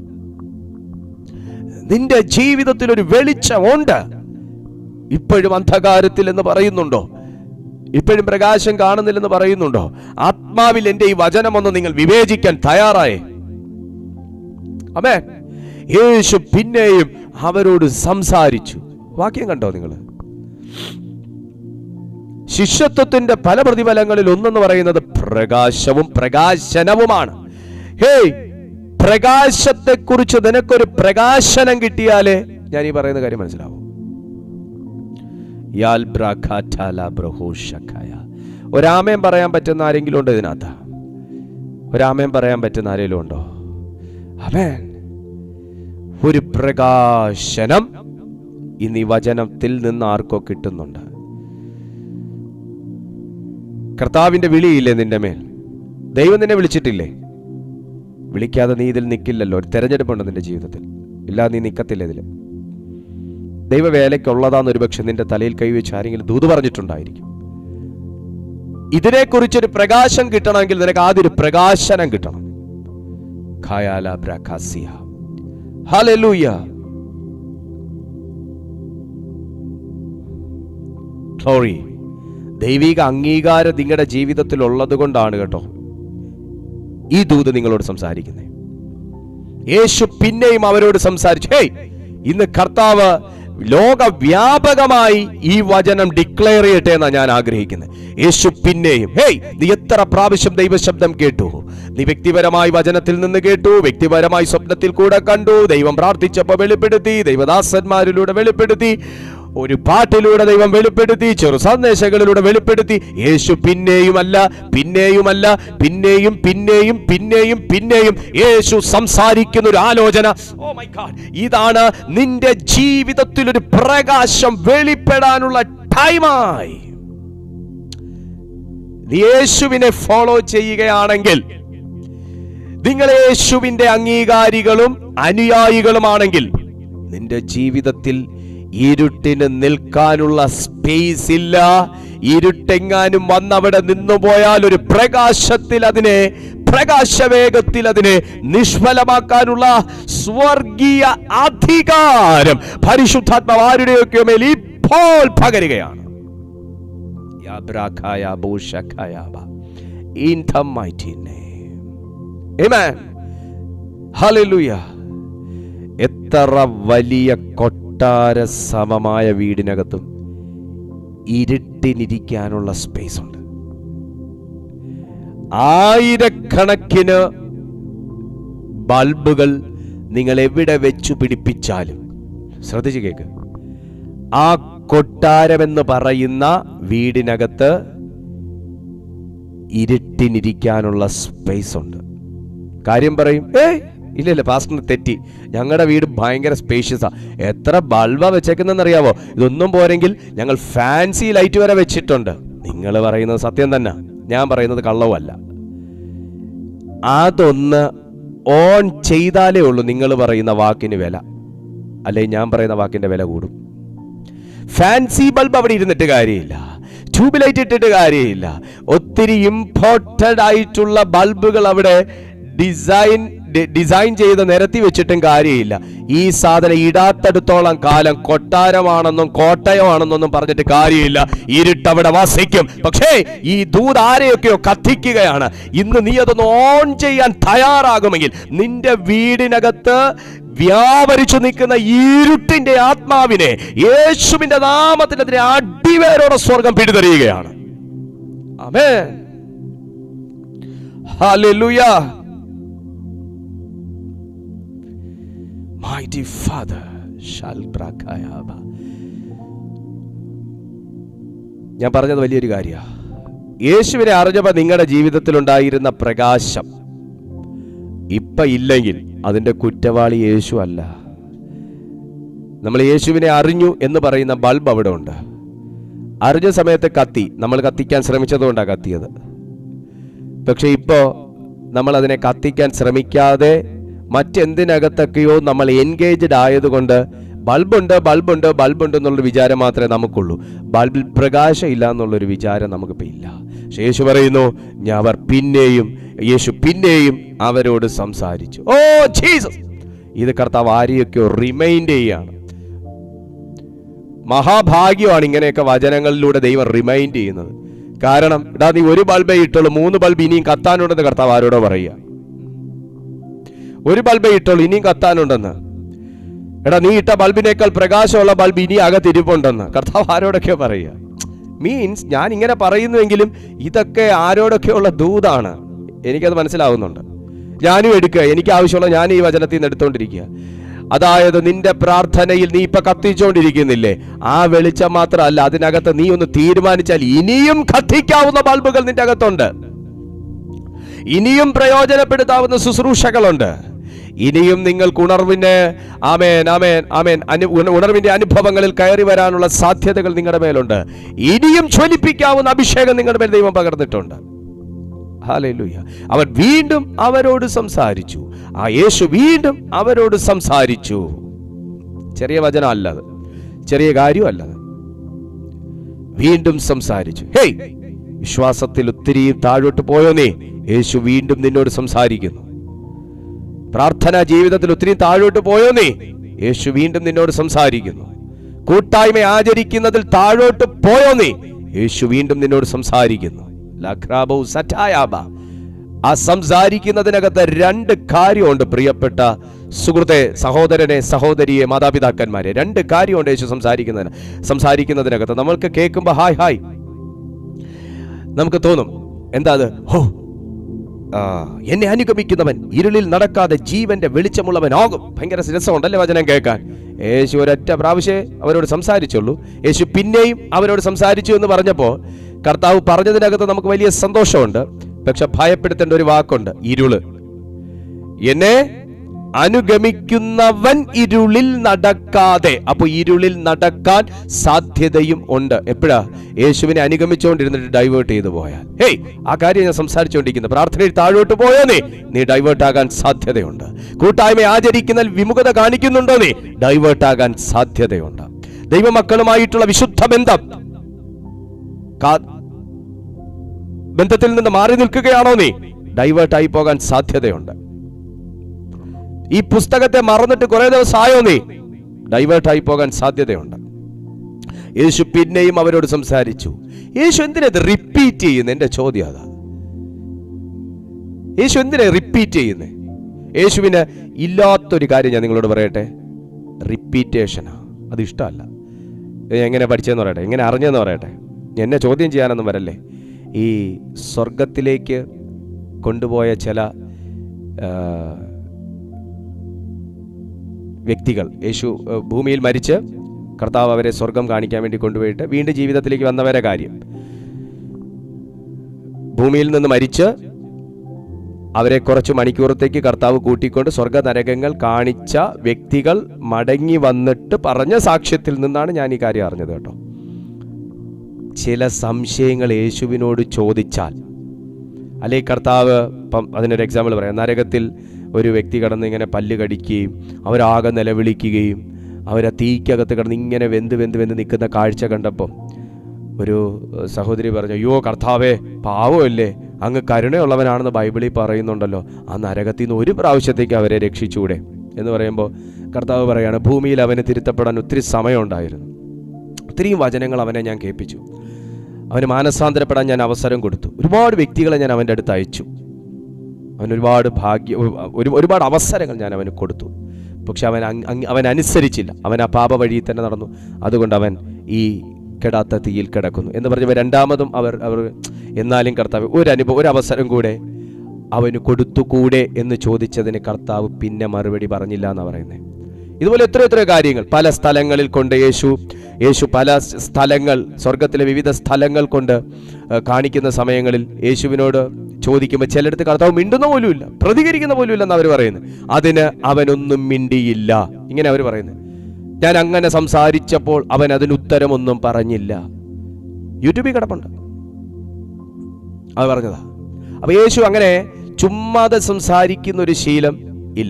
നിന്റെ ജീവിതത്തിൽ ഒരു വെളിച്ചമുണ്ട് ഇപ്പോഴും അന്ധകാരത്തിൽ എന്ന് പറയുന്നുണ്ടോ ഇപ്പോഴും പ്രകാശം കാണുന്നില്ലെന്ന് പറയുന്നുണ്ടോ ആത്മാവിൽ എൻ്റെ ഈ വചനമൊന്ന് നിങ്ങൾ വിവേചിക്കാൻ തയ്യാറായേ അമേ യേശു പിന്നെയും അവരോട് സംസാരിച്ചു വാക്യം കണ്ടോ നിങ്ങൾ ശിഷ്യത്വത്തിന്റെ പല പ്രതിഫലങ്ങളിൽ ഒന്നെന്ന് പറയുന്നത് പ്രകാശവും പ്രകാശനവുമാണ് ഹേയ് പ്രകാശത്തെക്കുറിച്ച് നിനക്കൊരു പ്രകാശനം കിട്ടിയാലേ ഞാൻ ഈ പറയുന്ന കാര്യം മനസ്സിലാവും യാൽ ബ്രാഖാറ്റാല ബ്രഹോഷഖായ. ഒരാമയം പറയാൻ പറ്റുന്ന ആരെങ്കിലും ഉണ്ടോ ഇതിനകത്ത് ഒരാമയം പറയാൻ പറ്റുന്ന ആരെങ്കിലും ഉണ്ടോ അമേൻ ഒരു പ്രകാശനം ഇന്ന് ഈ വചനത്തിൽ നിന്ന് ആർക്കോ കിട്ടുന്നുണ്ട് കർത്താവിന്റെ വിളിയില്ലേ നിന്റെ മേൽ ദൈവം നിന്നെ വിളിച്ചിട്ടില്ലേ വിളിക്കാതെ നീ ഇതിൽ നിൽക്കില്ലല്ലോ ഒരു തെരഞ്ഞെടുപ്പുണ്ട് നിന്റെ ജീവിതത്തിൽ ഇല്ല നീ നിൽക്കത്തില്ല ഇതിൽ ദൈവവേലയ്ക്കുള്ളതാന്ന് ഒരുപക്ഷെ നിന്റെ തലയിൽ കൈവച്ച് ആരെങ്കിലും ദൂത് പറഞ്ഞിട്ടുണ്ടായിരിക്കും ഇതിനെക്കുറിച്ചൊരു പ്രകാശം കിട്ടണമെങ്കിൽ നിനക്ക് ആദ്യം ഒരു പ്രകാശനം കിട്ടണം ഖയാല ബ്രാഖാസിയ. ഹല്ലേലൂയ. Glory. ദൈവിക അംഗീകാരം നിങ്ങളുടെ ജീവിതത്തിൽ ഉള്ളത് കൊണ്ടാണ് കേട്ടോ ഈ ദൂത് നിങ്ങളോട് സംസാരിക്കുന്നത് യേശു പിന്നെയും അവരോട് സംസാരിച്ചു ഹേയ് ഇന്ന് കർത്താവ് ലോകവ്യാപകമായി ഈ വചനം ഡിക്ലെയർ ചെയ്യട്ടെ എന്നാണ് ഞാൻ ആഗ്രഹിക്കുന്നത് യേശു പിന്നെയും ഹേയ് നീ എത്ര പ്രാവശ്യം ദൈവശബ്ദം കേട്ടു നീ വ്യക്തിപരമായി വചനത്തിൽ നിന്ന് കേട്ടു വ്യക്തിപരമായി സ്വപ്നത്തിൽ കൂടെ കണ്ടു ദൈവം പ്രാർത്ഥിച്ചപ്പോൾ വെളിപ്പെടുത്തി ദൈവദാസന്മാരിലൂടെ വെളിപ്പെടുത്തി ഒരു പാട്ടിലൂടെ ദൈവം വെളിപ്പെടുത്തി ചെറു സന്ദേശങ്ങളിലൂടെ വെളിപ്പെടുത്തി യേശു പിന്നെയുമല്ല പിന്നെയുമല്ല പിന്നെയും പിന്നെയും പിന്നെയും പിന്നെയും യേശു സംസാരിക്കുന്ന ഒരു ആലോചന ഓ മൈ ഗാഡ് ഇതാണ് നിന്റെ ജീവിതത്തിൽ ഒരു പ്രകാശം വെളിപ്പെടാനുള്ള ടൈമായി നീ യേശുവിനെ ഫോളോ ചെയ്യുകയാണെങ്കിൽ നിങ്ങൾ യേശുവിന്റെ അംഗീകാരികളും അനുയായികളുമാണെങ്കിൽ നിന്റെ ജീവിതത്തിൽ ഇരുട്ടിന് നിൽക്കാനുള്ള സ്പേസ് ഇല്ല ഇരുട്ടെങ്ങാനും വന്നവിടെ നിന്നുപോയാൽ ഒരു പ്രകാശത്തിൽ അതിനെ പ്രകാശവേഗത്തിൽ അതിനെ നിഷ്ഫലമാക്കാനുള്ള സ്വർഗീയ അധികാരം പരിശുദ്ധാത്മാവ് ആരുടെയൊക്കെ മേൽ ഇപ്പോൾ പകരുകയാണ് യാബ്രാഖായ ബൂഷഖായാബ. In the mighty name. Amen. Hallelujah. എത്ര വലിയ കൊട്ടാര സമമായ വീടിനകത്തും ഇരുട്ടിനിരിക്കാനുള്ള സ്പേസ് ഉണ്ട് ആയിരക്കണക്കിന് ബൾബുകൾ നിങ്ങൾ എവിടെ വെച്ചു പിടിപ്പിച്ചാലും ശ്രദ്ധിച്ചു കേക്ക് ആ കൊട്ടാരമെന്ന് പറയുന്ന വീടിനകത്ത് ഇരുട്ടിനിരിക്കാനുള്ള സ്പേസ് ഉണ്ട് കാര്യം പറയും ഏ ഇല്ല ഇല്ല പാസ്റ്ററിന് തെറ്റി ഞങ്ങളുടെ വീട് ഭയങ്കര സ്പേഷ്യസാ എത്ര ബൾബാ വെച്ചേക്കുന്നറിയാവോ ഇതൊന്നും പോരെങ്കിൽ ഞങ്ങൾ ഫാൻസി ലൈറ്റ് വരെ വെച്ചിട്ടുണ്ട് നിങ്ങൾ പറയുന്നത് സത്യം തന്നെ ഞാൻ പറയുന്നത് കള്ളവുമല്ല അതൊന്ന് ഓൺ ചെയ്താലേ ഉള്ളൂ നിങ്ങൾ പറയുന്ന വാക്കിന് വില അല്ലെങ്കിൽ ഞാൻ പറയുന്ന വാക്കിന്റെ വില കൂടും ഫാൻസി ബൾബ് അവിടെ ഇരുന്നിട്ട് കാര്യമില്ല ട്യൂബ് ലൈറ്റ് ഇട്ടിട്ട് കാര്യമില്ല ഒത്തിരി ഇമ്പോർട്ടഡ് ആയിട്ടുള്ള ബൾബുകൾ അവിടെ ഡിസൈൻ ഡി- ഡിസൈൻ ചെയ്ത് നിരത്തി വെച്ചിട്ടും കാര്യമില്ല ഈ സാധനം ഇടാത്തടുത്തോളം കാലം കൊട്ടാരമാണെന്നും കോട്ടയമാണെന്നൊന്നും പറഞ്ഞിട്ട് കാര്യമില്ല ഇരുട്ടവിടെ വസിക്കും പക്ഷേ ഈ ദൂത് ആരെയൊക്കെയോ കത്തിക്കുകയാണ് ഇന്ന് നീ അതൊന്ന് ഓൺ ചെയ്യാൻ തയ്യാറാകുമെങ്കിൽ നിന്റെ വീടിനകത്ത് വ്യാപരിച്ചു നിൽക്കുന്ന ഇരുട്ടിന്റെ ആത്മാവിനെ യേശുവിന്റെ നാമത്തിൽ അതിനെ അടിവേരോടെ സ്വർഗം പിടിതെറിയുകയാണ് ആമേ hallelujah Mighty Father shall brakayaba. ഞാൻ പറഞ്ഞത് വലിയൊരു കാര്യമാണ് യേശുവിനെ അറിഞ്ഞപ്പോൾ നിങ്ങളുടെ ജീവിതത്തിൽ ഉണ്ടായിരുന്ന പ്രകാശം ഇപ്പൊ ഇല്ലെങ്കിൽ അതിന്റെ കുറ്റവാളി യേശു അല്ല നമ്മൾ യേശുവിനെ അറിഞ്ഞു എന്ന് പറയുന്ന ബൾബ് അവിടെ ഉണ്ട് അറിഞ്ഞ സമയത്ത് കത്തി നമ്മൾ കത്തിക്കാൻ ശ്രമിച്ചതുകൊണ്ടാണ് കത്തിയത് പക്ഷെ ഇപ്പോൾ നമ്മൾ അതിനെ കത്തിക്കാൻ ശ്രമിക്കാതെ മറ്റെന്തിനകത്തൊക്കെയോ നമ്മൾ എൻഗേജ്ഡ് ആയതുകൊണ്ട് ബൾബുണ്ട് ബൾബുണ്ട് ബൾബുണ്ട് എന്നുള്ളൊരു വിചാരം മാത്രമേ നമുക്കുള്ളൂ ബൾബിൽ പ്രകാശം ഇല്ല എന്നുള്ളൊരു വിചാരം നമുക്കിപ്പോൾ ഇല്ല പക്ഷേ യേശു പറയുന്നു ഞാൻ അവർ പിന്നെയും യേശു പിന്നെയും അവരോട് സംസാരിച്ചു ഓ ജീസസ് ഇത് കർത്താവ് ആരെയൊക്കെയോ റിമൈൻഡ് ചെയ്യാണ് മഹാഭാഗ്യമാണ് ഇങ്ങനെയൊക്കെ വചനങ്ങളിലൂടെ ദൈവം റിമൈൻഡ് ചെയ്യുന്നത് കാരണം ഇടാ നീ ഒരു ബൾബേ ഇട്ടുള്ളൂ മൂന്ന് ബൾബ് ഇനിയും കത്താനുണ്ടെന്ന് കർത്താവ് ആരോടോ പറയുക ഒരു ബൾബേ ഇട്ടുള്ളൂ ഇനിയും കത്താനുണ്ടെന്ന് എടാ നീ ഇട്ട ബൾബിനേക്കാൾ പ്രകാശമുള്ള ബൾബ് ഇനി അകത്തിരിപ്പുണ്ടെന്ന് കർത്താവ് ആരോടൊക്കെയോ പറയുക മീൻസ് ഞാൻ ഇങ്ങനെ പറയുന്നുവെങ്കിലും ഇതൊക്കെ ആരോടൊക്കെയുള്ള ദൂതാണ് എനിക്കത് മനസ്സിലാവുന്നുണ്ട് ഞാനും എടുക്കുക എനിക്ക് ആവശ്യമുള്ള ഞാൻ ഈ വചനത്തിൽ നിന്ന് എടുത്തുകൊണ്ടിരിക്കുക അതായത് നിന്റെ പ്രാർത്ഥനയിൽ നീ ഇപ്പൊ കത്തിച്ചുകൊണ്ടിരിക്കുന്നില്ലേ ആ വെളിച്ചം മാത്രമല്ല അതിനകത്ത് നീ ഒന്ന് തീരുമാനിച്ചാൽ ഇനിയും കത്തിക്കാവുന്ന ബൾബുകൾ നിന്റെ അകത്തുണ്ട് ഇനിയും പ്രയോജനപ്പെടുത്താവുന്ന ശുശ്രൂഷകളുണ്ട് ഇനിയും നിങ്ങൾക്ക് ഉണർവിന് ആമേൻ ആമേൻ ആമേൻ അനു ഉണ- ഉണർവിന്റെ അനുഭവങ്ങളിൽ കയറി വരാനുള്ള സാധ്യതകൾ നിങ്ങളുടെ മേലുണ്ട് ഇനിയും ജ്വലിപ്പിക്കാവുന്ന അഭിഷേകം നിങ്ങളുടെ മേൽ ദൈവം പകർന്നിട്ടുണ്ട് ഹാലേലൂയ അവൻ വീണ്ടും അവരോട് സംസാരിച്ചു ആ യേശു വീണ്ടും അവരോട് സംസാരിച്ചു ചെറിയ വചനം അല്ലത് ചെറിയ കാര്യമല്ലത് വീണ്ടും സംസാരിച്ചു ഹേയ് വിശ്വാസത്തിൽ ഒത്തിരി താഴോട്ട് പോയോ നീ യേശു വീണ്ടും നിന്നോട് സംസാരിക്കുന്നു പ്രാർത്ഥനാ ജീവിതത്തിൽ ഒത്തിരി താഴോട്ട് പോയോ നീ യേശു വീണ്ടും നിന്നോട് സംസാരിക്കുന്നു കൂട്ടായ്മ ആചരിക്കുന്നതിൽ താഴോട്ട് പോയോ നീ യേശു വീണ്ടും നിന്നോട് സംസാരിക്കുന്നു ലഖ്രാബൗ സറ്റായാബ ആ സംസാരിക്കുന്നതിനകത്ത് രണ്ട് കാര്യമുണ്ട് പ്രിയപ്പെട്ട സുഹൃത്തെ സഹോദരനെ സഹോദരിയെ മാതാപിതാക്കന്മാരെ രണ്ട് കാര്യമുണ്ട് യേശു സംസാരിക്കുന്നതിന് സംസാരിക്കുന്നതിനകത്ത് നമ്മൾക്ക് കേൾക്കുമ്പോൾ ഹായ് ഹായ് നമുക്ക് തോന്നും എന്താ അത് ഹോ ആ, എന്നെ അനുഗമിക്കുന്നവൻ ഇരുളിൽ നടക്കാതെ ജീവന്റെ വെളിച്ചമുള്ളവനാകും ഭയങ്കര രസമുണ്ടല്ലേ വചനം കേൾക്കാൻ യേശു ഒരൊറ്റ പ്രാവശ്യമേ അവരോട് സംസാരിച്ചുള്ളൂ യേശു പിന്നെയും അവരോട് സംസാരിച്ചു എന്ന് പറഞ്ഞപ്പോൾ കർത്താവ് പറഞ്ഞതിനകത്ത് നമുക്ക് വലിയ സന്തോഷമുണ്ട് പക്ഷെ ഭയപ്പെടുത്തേണ്ട ഒരു വാക്കുണ്ട് ഇരുള് എന്നെ അനുഗമിക്കുന്നവൻ ഇരുളിൽ നടക്കാതെ അപ്പൊ ഇരുളിൽ നടക്കാൻ സാധ്യതയും ഉണ്ട് എപ്പോഴാ യേശുവിനെ അനുഗമിച്ചുകൊണ്ടിരുന്നിട്ട് ഡൈവേർട്ട് ചെയ്തു പോയാൽ ഹേയ് ആ കാര്യം ഞാൻ സംസാരിച്ചുകൊണ്ടിരിക്കുന്നത് പ്രാർത്ഥനയിൽ താഴോട്ട് പോയോ നീ നീ ഡൈവേർട്ട് ആകാൻ സാധ്യതയുണ്ട് കൂട്ടായ്മ ആചരിക്കുന്നതിൽ വിമുഖത കാണിക്കുന്നുണ്ടോ നീ ഡൈവേർട്ട് ആകാൻ സാധ്യതയുണ്ട് ദൈവമക്കളുമായിട്ടുള്ള വിശുദ്ധ ബന്ധം കാ- ബന്ധത്തിൽ നിന്ന് മാറി നിൽക്കുകയാണോ നീ ഡൈവേർട്ടായി പോകാൻ സാധ്യതയുണ്ട് ഈ പുസ്തകത്തെ മറന്നിട്ട് കുറെ ദിവസം ആയോ നീ ഡൈവേർട്ടായി പോകാൻ സാധ്യതയുണ്ട് യേശു പിന്നെയും അവരോട് സംസാരിച്ചു യേശു എന്തിനത് റിപ്പീറ്റ് ചെയ്യുന്നത് എന്റെ ചോദ്യം അതാ യേശു എന്തിനാ റിപ്പീറ്റ് ചെയ്യുന്നത് യേശുവിന് ഇല്ലാത്തൊരു കാര്യം ഞാൻ നിങ്ങളോട് പറയട്ടെ റിപ്പീറ്റേഷനാ അത് ഇഷ്ടമല്ല ഇത് എങ്ങനെ പഠിച്ചതെന്ന് പറയട്ടെ എങ്ങനെ അറിഞ്ഞതെന്ന് പറയട്ടെ എന്നെ ചോദ്യം ചെയ്യാനൊന്നും വരല്ലേ ഈ സ്വർഗത്തിലേക്ക് കൊണ്ടുപോയ ചില ആ, വ്യക്തികൾ യേശു ഏഹ്, ഭൂമിയിൽ മരിച്ച് കർത്താവ് അവരെ സ്വർഗം കാണിക്കാൻ വേണ്ടി കൊണ്ടുപോയിട്ട് വീണ്ടും ജീവിതത്തിലേക്ക് വന്നവരെ കാര്യം ഭൂമിയിൽ നിന്ന് മരിച്ച് അവരെ കുറച്ച് മണിക്കൂറത്തേക്ക് കർത്താവ് കൂട്ടിക്കൊണ്ട് സ്വർഗ നരകങ്ങൾ കാണിച്ച വ്യക്തികൾ മടങ്ങി വന്നിട്ട് പറഞ്ഞ സാക്ഷ്യത്തിൽ നിന്നാണ് ഞാൻ ഈ കാര്യം അറിഞ്ഞത് കേട്ടോ ചില സംശയങ്ങൾ യേശുവിനോട് ചോദിച്ചാൽ അല്ലെ കർത്താവ് ഇപ്പം അതിനൊരു എക്സാമ്പിൾ പറയാം നരകത്തിൽ ഒരു വ്യക്തി കിടന്ന് ഇങ്ങനെ പല്ല് കടിക്കുകയും അവരാകെ നിലവിളിക്കുകയും അവരെ തീക്കകത്ത് കിടന്ന് ഇങ്ങനെ വെന്ത് വെന്ത് വെന്ത് നിൽക്കുന്ന കാഴ്ച കണ്ടപ്പോൾ ഒരു ഏഹ്, സഹോദരി പറഞ്ഞു അയ്യോ കർത്താവേ പാവമല്ലേ അങ്ങ് കരുണയുള്ളവനാണെന്ന് ബൈബിളിൽ പറയുന്നുണ്ടല്ലോ ആ നരകത്തിൽ നിന്ന് ഒരു പ്രാവശ്യത്തേക്ക് അവരെ രക്ഷിച്ചൂടെ എന്ന് പറയുമ്പോൾ കർത്താവ് പറയാണ് ഭൂമിയിൽ അവന് തിരുത്തപ്പെടാൻ ഒത്തിരി സമയമുണ്ടായിരുന്നു ഒത്തിരിയും വചനങ്ങൾ അവനെ ഞാൻ കേൾപ്പിച്ചു അവന് മാനസാന്തരപ്പെടാൻ ഞാൻ അവസരം കൊടുത്തു ഒരുപാട് വ്യക്തികളെ ഞാൻ അവൻ്റെ അടുത്ത് അയച്ചു അവൻ ഒരുപാട് ഭാഗ്യ ഒരു ഒരുപാട് അവസരങ്ങൾ ഞാൻ അവന് കൊടുത്തു പക്ഷെ അവൻ അങ്- അങ്- അവൻ അനുസരിച്ചില്ല അവൻ ആ പാപ വഴിയിൽ തന്നെ നടന്നു അതുകൊണ്ട് അവൻ ഈ കെടാത്ത തീയിൽ കിടക്കുന്നു എന്ന് പറഞ്ഞപ്പോൾ രണ്ടാമതും അവർ അവർ എന്നാലും കർത്താവ് ഒരു അനുഭവം ഒരു അവസരം കൂടെ അവന് കൊടുത്തുകൂടെ എന്ന് ചോദിച്ചതിന് കർത്താവ് പിന്നെ മറുപടി പറഞ്ഞില്ല എന്നാണ് പറയുന്നത് ഇതുപോലെ എത്ര എത്ര കാര്യങ്ങൾ പല സ്ഥലങ്ങളിൽ കൊണ്ട് യേശു യേശു പല സ് സ്ഥലങ്ങൾ സ്വർഗത്തിലെ വിവിധ സ്ഥലങ്ങൾ കൊണ്ട് ആ, കാണിക്കുന്ന സമയങ്ങളിൽ യേശുവിനോട് ചോദിക്കുമ്പോൾ ചിലയിടത്ത് കർത്താവ് മിണ്ടുന്ന പോലുമില്ല പ്രതികരിക്കുന്ന പോലുമില്ല എന്ന് അവർ പറയുന്നത് അതിന് അവനൊന്നും മിണ്ടിയില്ല ഇങ്ങനെ അവർ പറയുന്നത് ഞാൻ അങ്ങനെ സംസാരിച്ചപ്പോൾ അവൻ അതിന് ഉത്തരമൊന്നും പറഞ്ഞില്ല യൂട്യൂബിൽ കിടപ്പുണ്ട് അത് പറഞ്ഞതാ അപ്പൊ യേശു അങ്ങനെ ചുമ്മാതെ സംസാരിക്കുന്ന ഒരു ശീലം ഇല്ല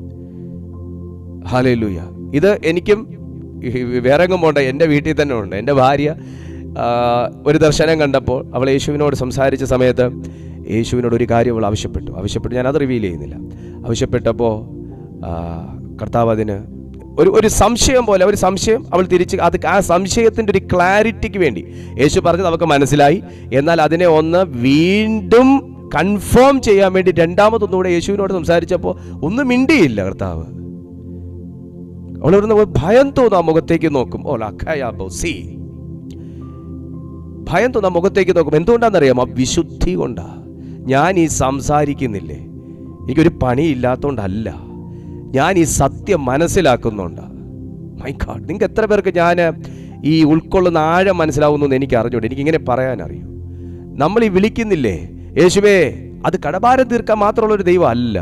ഹാലൂയ ഇത് എനിക്കും ഈ വേറെ എങ്ങും പോണ്ട എൻ്റെ വീട്ടിൽ തന്നെ ഉണ്ട് എൻ്റെ ഭാര്യ ആ, ഒരു ദർശനം കണ്ടപ്പോൾ അവൾ യേശുവിനോട് സംസാരിച്ച സമയത്ത് യേശുവിനോട് ഒരു കാര്യം അവൾ ആവശ്യപ്പെട്ടു ആവശ്യപ്പെട്ടു ഞാനത് റിവീൽ ചെയ്യുന്നില്ല ആവശ്യപ്പെട്ടപ്പോൾ ആ, കർത്താവ് അതിന് ഒരു ഒരു സംശയം പോലെ ഒരു സംശയം അവൾ തിരിച്ച് അത് ആ സംശയത്തിൻ്റെ ഒരു ക്ലാരിറ്റിക്ക് വേണ്ടി യേശു പറഞ്ഞത് അവൾക്ക് മനസ്സിലായി എന്നാൽ അതിനെ ഒന്ന് വീണ്ടും കൺഫേം ചെയ്യാൻ വേണ്ടി രണ്ടാമതൊന്നുകൂടെ യേശുവിനോട് സംസാരിച്ചപ്പോൾ ഒന്നും മിണ്ടിയില്ല കർത്താവ് അവളിവിടുന്ന് ഭയം തോന്നാ മുഖത്തേക്ക് നോക്കും ഓ ലഖയാബോ സി ഭയം തോന്നാ മുഖത്തേക്ക് നോക്കും എന്തുകൊണ്ടാണെന്നറിയാമോ വിശുദ്ധി കൊണ്ടാ ഞാൻ ഈ സംസാരിക്കുന്നില്ലേ എനിക്കൊരു പണിയില്ലാത്തതുകൊണ്ടല്ല ഞാൻ ഈ സത്യം മനസ്സിലാക്കുന്നുണ്ട് മൈ ഗാഡ് നിങ്ങൾക്ക് എത്ര പേർക്ക് ഞാൻ ഈ ഉൾക്കൊള്ളുന്ന ആഴം മനസ്സിലാവുന്നു എന്ന് എനിക്ക് അറിഞ്ഞുകൊണ്ട് എനിക്കിങ്ങനെ പറയാൻ അറിയൂ നമ്മൾ ഈ വിളിക്കുന്നില്ലേ യേശുവേ അത് കടഭാരം തീർക്കാൻ മാത്രമുള്ള ഒരു ദൈവം അല്ല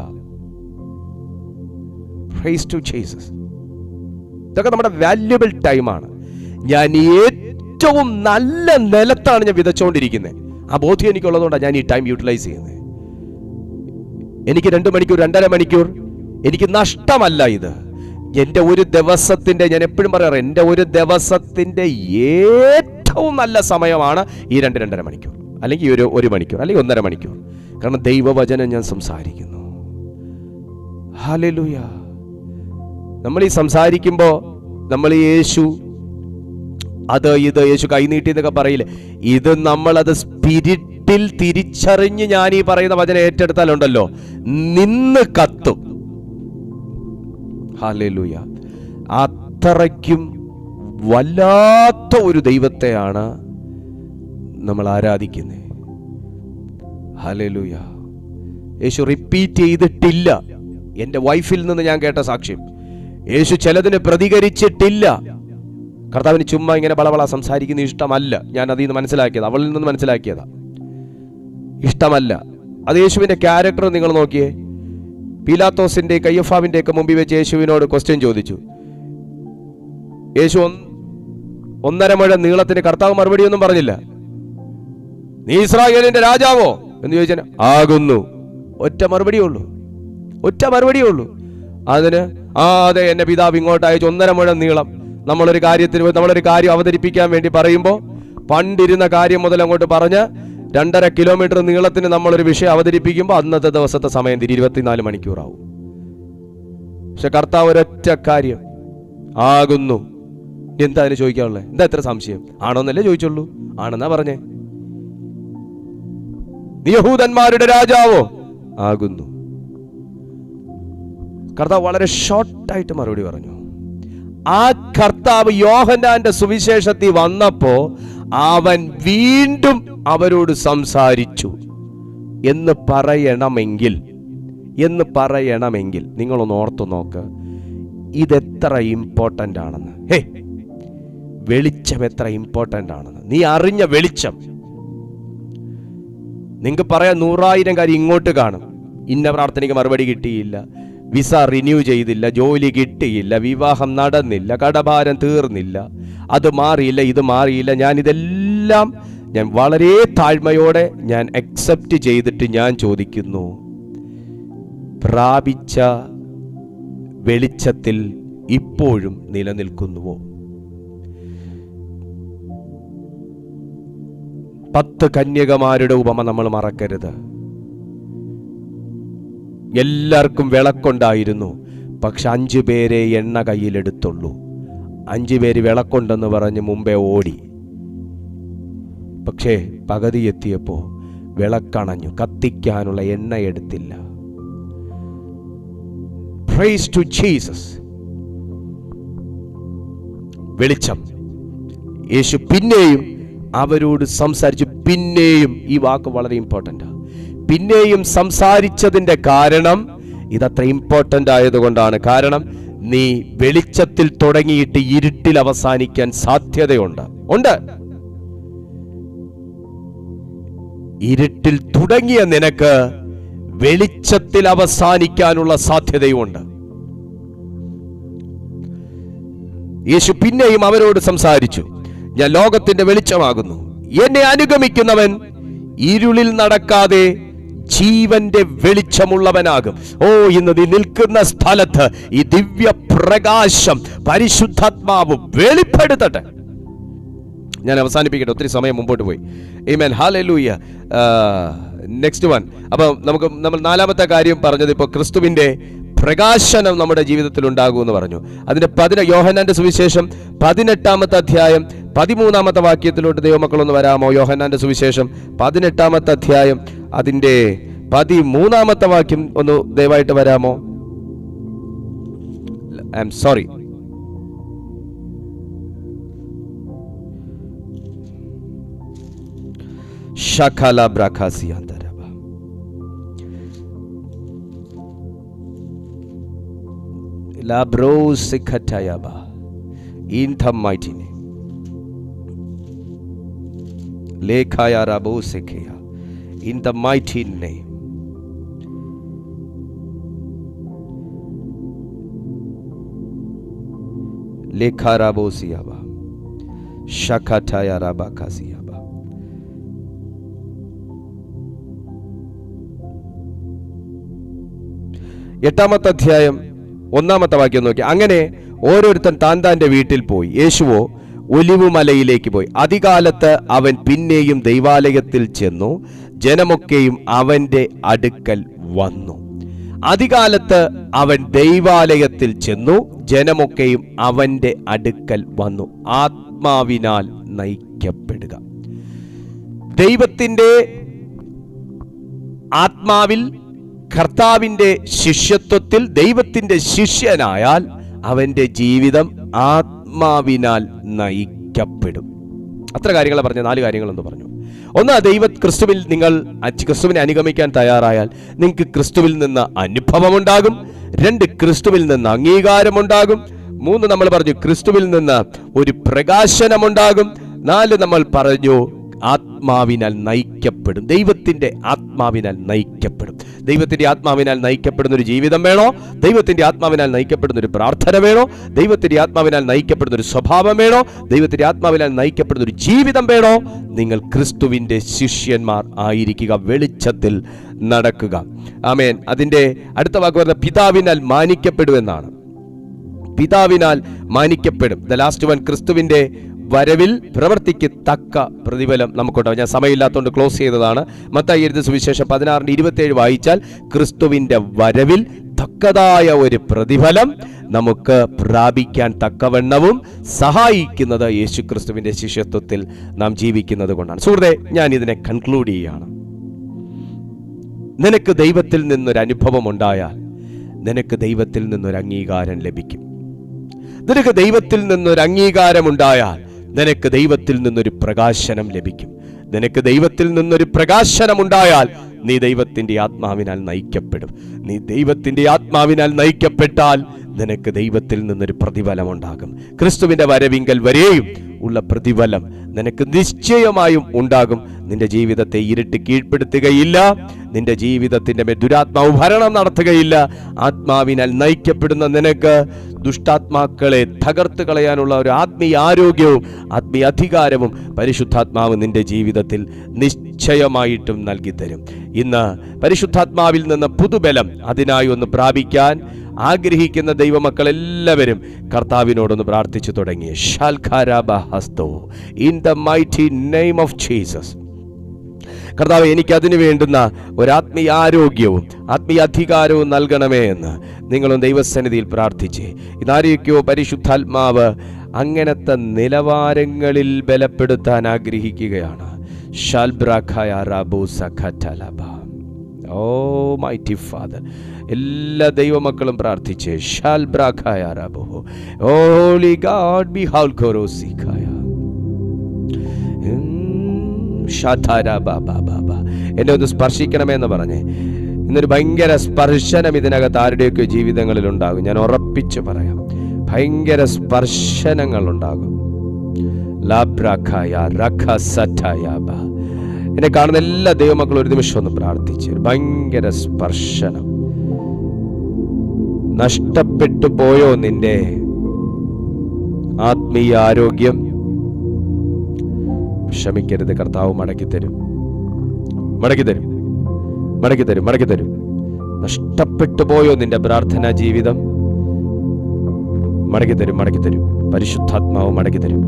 പ്രൈസ് ടു ജീസസ് ഇതൊക്കെ നമ്മുടെ വാല്യുബിൾ ടൈമാണ് ഞാൻ ഏറ്റവും നല്ല നിലത്താണ് ഞാൻ വിതച്ചുകൊണ്ടിരിക്കുന്നത് ആ ബോധ്യം എനിക്കുള്ളതുകൊണ്ടാണ് ഞാൻ ഈ ടൈം യൂട്ടിലൈസ് ചെയ്യുന്നത് എനിക്ക് രണ്ട് മണിക്കൂർ രണ്ടര മണിക്കൂർ എനിക്ക് നഷ്ടമല്ല ഇത് എൻ്റെ ഒരു ദിവസത്തിൻ്റെ ഞാൻ എപ്പോഴും പറയാറ് എൻ്റെ ഒരു ദിവസത്തിൻ്റെ ഏറ്റവും നല്ല സമയമാണ് ഈ രണ്ട് രണ്ടര മണിക്കൂർ അല്ലെങ്കിൽ ഈ ഒരു ഒരു മണിക്കൂർ അല്ലെങ്കിൽ ഒന്നര മണിക്കൂർ കാരണം ദൈവവചനം ഞാൻ സംസാരിക്കുന്നു ഹാലലുയ നമ്മൾ ഈ സംസാരിക്കുമ്പോൾ നമ്മൾ ഈ യേശു അത് ഇത് യേശു കൈനീട്ടി എന്നൊക്കെ പറയില്ലേ ഇത് നമ്മളത് സ്പിരിറ്റിൽ തിരിച്ചറിഞ്ഞ് ഞാൻ ഈ പറയുന്ന വചനം ഏറ്റെടുത്താലുണ്ടല്ലോ നിന്ന് കത്തും ഹാലൂയ അത്രയ്ക്കും വല്ലാത്ത ഒരു ദൈവത്തെയാണ് നമ്മൾ ആരാധിക്കുന്നത് ഹാലൂയ യേശു റിപ്പീറ്റ് ചെയ്തിട്ടില്ല എൻ്റെ വൈഫിൽ നിന്ന് ഞാൻ കേട്ട സാക്ഷ്യം യേശു ചിലതിന് പ്രതികരിച്ചിട്ടില്ല കർത്താവിന് ചുമ്മാ ഇങ്ങനെ വളവള സംസാരിക്കുന്ന ഇഷ്ടമല്ല ഞാൻ അതിൽ നിന്ന് മനസ്സിലാക്കിയത് അവളിൽ നിന്ന് മനസ്സിലാക്കിയതാ ഇഷ്ടമല്ല അത് യേശുവിന്റെ ക്യാരക്ടർ നിങ്ങൾ നോക്കിയേ പീലാത്തോസിന്റെ കയ്യഫാവിന്റെ ഒക്കെ മുമ്പിൽ വെച്ച് യേശുവിനോട് ക്വസ്റ്റ്യൻ ചോദിച്ചു യേശു ഒന്ന് ഒന്നര മുഴ നീളത്തിന് കർത്താവ് മറുപടി ഒന്നും പറഞ്ഞില്ല നീ ഇസ്രായേലിന്റെ രാജാവോ എന്ന് ചോദിച്ചാൽ ആകുന്നു ഒറ്റ മറുപടിയേ ഉള്ളൂ ഒറ്റ മറുപടിയേ ഉള്ളൂ അതിന് ആ അതെ എന്നെ പിതാവ് ഇങ്ങോട്ട് അയച്ചു ഒന്നര മുഴം നീളം നമ്മളൊരു കാര്യത്തിന് നമ്മളൊരു കാര്യം അവതരിപ്പിക്കാൻ വേണ്ടി പറയുമ്പോൾ പണ്ടിരുന്ന കാര്യം മുതൽ അങ്ങോട്ട് പറഞ്ഞ് രണ്ടര കിലോമീറ്റർ നീളത്തിന് നമ്മളൊരു വിഷയം അവതരിപ്പിക്കുമ്പോൾ അന്നത്തെ ദിവസത്തെ സമയം തിരി ഇരുപത്തിനാല് മണിക്കൂറാവും പക്ഷെ കർത്താവ് ഒരൊറ്റ കാര്യം ആകുന്നു ഇനി എന്താ അതിന് ചോദിക്കാനുള്ളത് എന്താ ഇത്ര സംശയം ആണോന്നല്ലേ ചോദിച്ചുള്ളൂ ആണെന്നാ പറഞ്ഞേ നീ യഹൂദന്മാരുടെ രാജാവോ ആകുന്നു കർത്താവ് വളരെ ഷോർട്ടായിട്ട് മറുപടി പറഞ്ഞു ആ കർത്താവ് യോഹന്നാന്റെ സുവിശേഷത്തിൽ വന്നപ്പോ അവൻ വീണ്ടും അവരോട് സംസാരിച്ചു എന്ന് പറയണമെങ്കിൽ എന്ന് പറയണമെങ്കിൽ നിങ്ങളൊന്ന് ഓർത്തു നോക്ക് ഇതെത്ര ഇമ്പോർട്ടൻ്റ് ആണെന്ന് ഹേ വെളിച്ചം എത്ര ഇമ്പോർട്ടൻ്റ് ആണെന്ന് നീ അറിഞ്ഞ വെളിച്ചം നിങ്ങൾക്ക് പറയാം നൂറായിരം കാര്യം ഇങ്ങോട്ട് കാണും ഇന്ന പ്രാർത്ഥനയ്ക്ക് മറുപടി കിട്ടിയില്ല വിസ റിന്യൂ ചെയ്തില്ല ജോലി കിട്ടിയില്ല വിവാഹം നടന്നില്ല കടഭാരം തീർന്നില്ല അത് മാറിയില്ല ഇത് മാറിയില്ല ഞാൻ ഇതെല്ലാം ഞാൻ വളരെ താഴ്മയോടെ ഞാൻ അക്സെപ്റ്റ് ചെയ്തിട്ട് ഞാൻ ചോദിക്കുന്നു പ്രാപിച്ച വെളിച്ചത്തിൽ ഇപ്പോഴും നിലനിൽക്കുന്നുവോ പത്ത് കന്യകമാരുടെ ഉപമ നമ്മൾ മറക്കരുത് എല്ലാവർക്കും വിളക്കുണ്ടായിരുന്നു പക്ഷെ അഞ്ചു പേരെ എണ്ണ കയ്യിലെടുത്തുള്ളൂ അഞ്ചു പേര് വിളക്കുണ്ടെന്ന് പറഞ്ഞ് മുമ്പേ ഓടി പക്ഷേ പകുതി എത്തിയപ്പോ വിളക്കണഞ്ഞു കത്തിക്കാനുള്ള എണ്ണ എടുത്തില്ല പ്രൈസ് ടു ജീസസ് വെളിച്ചം യേശു പിന്നെയും അവരോട് സംസാരിച്ചു പിന്നെയും ഈ വാക്ക് വളരെ ഇമ്പോർട്ടൻ്റ് പിന്നെയും സംസാരിച്ചതിന്റെ കാരണം ഇതത്ര ഇമ്പോർട്ടൻ്റ് ആയതുകൊണ്ടാണ് കാരണം നീ വെളിച്ചത്തിൽ തുടങ്ങിയിട്ട് ഇരുട്ടിൽ അവസാനിക്കാൻ സാധ്യതയുണ്ട് ഉണ്ട് ഇരുട്ടിൽ തുടങ്ങിയ നിനക്ക് വെളിച്ചത്തിൽ അവസാനിക്കാനുള്ള സാധ്യതയുമുണ്ട് യേശു പിന്നെയും അവരോട് സംസാരിച്ചു ഞാൻ ലോകത്തിന്റെ വെളിച്ചമാകുന്നു എന്നെ അനുഗമിക്കുന്നവൻ ഇരുളിൽ നടക്കാതെ ജീവന്റെ വെളിച്ചമുള്ളവനാകും ഓ ഇന്ന് നീ നിൽക്കുന്ന സ്ഥലത്ത് ഈ ദിവ്യ പ്രകാശം പരിശുദ്ധാത്മാവ് വെളിപ്പെടുത്തട്ടെ ഞാൻ അവസാനിപ്പിക്കട്ടെ ഒത്തിരി സമയം മുമ്പോട്ട് പോയി ഈമേൻ ഹാലൂയ്യ നെക്സ്റ്റ് വൺ അപ്പോൾ നമുക്ക് നമ്മൾ നാലാമത്തെ കാര്യം പറഞ്ഞത് ഇപ്പോൾ ക്രിസ്തുവിൻ്റെ പ്രകാശനം നമ്മുടെ ജീവിതത്തിൽ ഉണ്ടാകുമെന്ന് പറഞ്ഞു അതിന്റെ പതിന യോഹന്നാന്റെ സുവിശേഷം പതിനെട്ടാമത്തെ അധ്യായം പതിമൂന്നാമത്തെ വാക്യത്തിലോട്ട് ദൈവമക്കളൊന്ന് വരാമോ യോഹന്നാന്റെ സുവിശേഷം പതിനെട്ടാമത്തെ അധ്യായം അതിന്റെ പതിമൂന്നാമത്തെ വാക്യം ഒന്ന് ദയവായിട്ട് വരാമോ ഐ എം സോറി ഷഖല ബ്രഖാസിയാന്തരവ Labrosikatayaba. In the mighty name. Lekaya Rabosekeya. In the mighty name. Lekarabosiaba. Shakataya Rabakasiaba. എട്ടാമത്തെ അധ്യായം ഒന്നാമത്തെ വാക്യം നോക്കി അങ്ങനെ ഓരോരുത്തൻ താൻ താൻ്റെ വീട്ടിൽ പോയി യേശുവോ ഒലിവുമലയിലേക്ക് പോയി അതികാലത്ത് അവൻ പിന്നെയും ദൈവാലയത്തിൽ ചെന്നു ജനമൊക്കെയും അവന്റെ അടുക്കൽ വന്നു അതികാലത്ത് അവൻ ദൈവാലയത്തിൽ ചെന്നു ജനമൊക്കെയും അവന്റെ അടുക്കൽ വന്നു ആത്മാവിനാൽ നയിക്കപ്പെടുക ദൈവത്തിൻ്റെ ആത്മാവിൽ കർത്താവിൻ്റെ ശിഷ്യത്വത്തിൽ ദൈവത്തിൻ്റെ ശിഷ്യനായാൽ അവൻ്റെ ജീവിതം ആത്മാവിനാൽ നയിക്കപ്പെടും അത്ര കാര്യങ്ങൾ പറഞ്ഞു നാല് കാര്യങ്ങളെന്ന് പറഞ്ഞു ഒന്ന് ദൈവ ക്രിസ്തുവിൽ നിങ്ങൾ അച്ച് ക്രിസ്തുവിനെ അനുഗമിക്കാൻ തയ്യാറായാൽ നിങ്ങൾക്ക് ക്രിസ്തുവിൽ നിന്ന് അനുഭവമുണ്ടാകും രണ്ട് ക്രിസ്തുവിൽ നിന്ന് അംഗീകാരമുണ്ടാകും മൂന്ന് നമ്മൾ പറഞ്ഞു ക്രിസ്തുവിൽ നിന്ന് ഒരു പ്രകാശനമുണ്ടാകും നാല് നമ്മൾ പറഞ്ഞു ആത്മാവിനാൽ നയിക്കപ്പെടും ദൈവത്തിന്റെ ആത്മാവിനാൽ നയിക്കപ്പെടും ദൈവത്തിന്റെ ആത്മാവിനാൽ നയിക്കപ്പെടുന്ന ഒരു ജീവിതം വേണോ ദൈവത്തിന്റെ ആത്മാവിനാൽ നയിക്കപ്പെടുന്ന ഒരു പ്രാർത്ഥന വേണോ ദൈവത്തിന്റെ ആത്മാവിനാൽ നയിക്കപ്പെടുന്ന ഒരു സ്വഭാവം വേണോ ദൈവത്തിന്റെ ആത്മാവിനാൽ നയിക്കപ്പെടുന്ന ഒരു ജീവിതം വേണോ നിങ്ങൾ ക്രിസ്തുവിന്റെ ശിഷ്യന്മാർ ആയിരിക്കുക വെളിച്ചത്തിൽ നടക്കുക ആമേൻ അതിന്റെ അടുത്ത വാക്ക് പറഞ്ഞ പിതാവിനാൽ മാനിക്കപ്പെടുമെന്നാണ് പിതാവിനാൽ മാനിക്കപ്പെടും ദ ലാസ്റ്റ് വൺ ക്രിസ്തുവിന്റെ വരവിൽ പ്രവൃത്തിക്ക് തക്ക പ്രതിഫലം നമുക്കുണ്ടാവും ഞാൻ സമയമില്ലാത്തതുകൊണ്ട് ക്ലോസ് ചെയ്തതാണ് മത്തായി എഴുതി സുവിശേഷം പതിനാറിന് ഇരുപത്തിയേഴ് വായിച്ചാൽ ക്രിസ്തുവിന്റെ വരവിൽ തക്കതായ ഒരു പ്രതിഫലം നമുക്ക് പ്രാപിക്കാൻ തക്കവണ്ണവും സഹായിക്കുന്നത് യേശു ക്രിസ്തുവിന്റെ ശിഷ്യത്വത്തിൽ നാം ജീവിക്കുന്നത് കൊണ്ടാണ് സുഹൃത്തെ ഞാൻ ഇതിനെ കൺക്ലൂഡ് ചെയ്യുകയാണ് നിനക്ക് ദൈവത്തിൽ നിന്നൊരു അനുഭവം ഉണ്ടായാൽ നിനക്ക് ദൈവത്തിൽ നിന്നൊരു അംഗീകാരം ലഭിക്കും നിനക്ക് ദൈവത്തിൽ നിന്നൊരു അംഗീകാരം ഉണ്ടായാൽ നിനക്ക് ദൈവത്തിൽ നിന്നൊരു പ്രകാശനം ലഭിക്കും നിനക്ക് ദൈവത്തിൽ നിന്നൊരു പ്രകാശനം ഉണ്ടായാൽ നീ ദൈവത്തിന്റെ ആത്മാവിനാൽ നയിക്കപ്പെടും നീ ദൈവത്തിന്റെ ആത്മാവിനാൽ നയിക്കപ്പെട്ടാൽ നിനക്ക് ദൈവത്തിൽ നിന്നൊരു പ്രതിഫലം ഉണ്ടാകും ക്രിസ്തുവിന്റെ വരവിങ്കൽ വരെയും ഉള്ള പ്രതിഫലം നിനക്ക് നിശ്ചയമായും ഉണ്ടാകും നിന്റെ ജീവിതത്തെ ഇരുട്ട് കീഴ്പ്പെടുത്തുകയില്ല നിന്റെ ജീവിതത്തിന്റെ മേൽ ദുരാത്മാവ് ഭരണം നടത്തുകയില്ല ആത്മാവിനാൽ നയിക്കപ്പെടുന്ന നിനക്ക് ദുഷ്ടാത്മാക്കളെ തകർത്ത് കളയാനുള്ള ഒരു ആത്മീയ ആരോഗ്യവും ആത്മീയ അധികാരവും പരിശുദ്ധാത്മാവ് നിന്റെ ജീവിതത്തിൽ നിശ്ചയമായിട്ടും നൽകി തരും ഇന്ന് പരിശുദ്ധാത്മാവിൽ നിന്ന് പുതുബലം അതിനായി ഒന്ന് പ്രാപിക്കാൻ ആഗ്രഹിക്കുന്ന ദൈവമക്കൾ എല്ലാവരും കർത്താവിനോടൊന്ന് പ്രാർത്ഥിച്ചു തുടങ്ങി ഹസ്തോ in the mighty name of Jesus കർത്താവ് എനിക്ക് അതിനു വേണ്ടുന്ന ഒരാത്മീയ ആരോഗ്യവും ആത്മീയ അധികാരവും നൽകണമേ എന്ന് നിങ്ങളും ദൈവസന്നിധിയിൽ പ്രാർത്ഥിച്ച് ഇതാരെയൊക്കെയോ പരിശുദ്ധാത്മാവ് അങ്ങനത്തെ നിലവാരങ്ങളിൽ ബലപ്പെടുത്താൻ ആഗ്രഹിക്കുകയാണ് ഷാൽബ്രാഖായ റാബു സഖറ്റലബ ഓ മൈറ്റി ഫാദർ എല്ലാ ദൈവമക്കളും പ്രാർത്ഥിച്ച് ഷാൽബ്രാഖായ റാബു ഹോളി ഗാഡ് ബി ഹൗൽ ഖോറോസിഖായ എന്നെ ഒന്ന് സ്പർശിക്കണമെന്ന് പറഞ്ഞേ ഇന്നൊരു ഭയങ്കര സ്പർശനം ഇതിനകത്ത് ആരുടെയൊക്കെ ജീവിതങ്ങളിൽ ഉണ്ടാകും ഞാൻ ഉറപ്പിച്ച് പറയാം ഭയങ്കര സ്പർശനങ്ങൾ ഉണ്ടാകും ലാബ്രാഖായ രഖ സറ്റായാബ എന്നെ കാണുന്ന എല്ലാ ദൈവമക്കളും ഒരു നിമിഷം ഒന്ന് പ്രാർത്ഥിച്ച് ഭയങ്കര സ്പർശനം നഷ്ടപ്പെട്ടു പോയോ നിന്റെ ആത്മീയ ആരോഗ്യം ക്ഷമിക്കരുത് കർത്താവ് മടക്കി തരും മടക്കി തരും മടക്കി തരും മടക്കി തരും നഷ്ടപ്പെട്ടു പോയോ നിന്റെ പ്രാർത്ഥനാ ജീവിതം മടക്കി തരും മടക്കി തരും പരിശുദ്ധാത്മാവ് മടക്കി തരും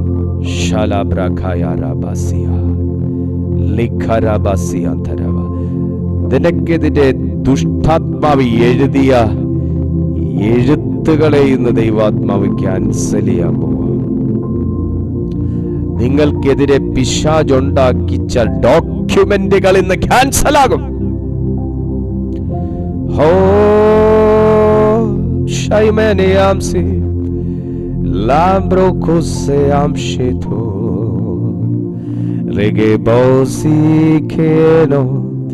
നിനക്കെതിരെ ദുഷ്ടാത്മാവ് എഴുതിയ എഴുത്തുകളെ ഇന്ന് ദൈവാത്മാവ് ക്യാൻസൽ ചെയ്യാൻ പോവാം നിങ്ങൾക്കെതിരെ പിശാജുണ്ടാക്കിച്ച ഡോക്യുമെന്റുകൾ ഇന്ന് ക്യാൻസൽ ആകും ഹോ ഷൈമനെയാംസി ലാംബ്രോക്കോസെയാംശിതോ Regebosikeno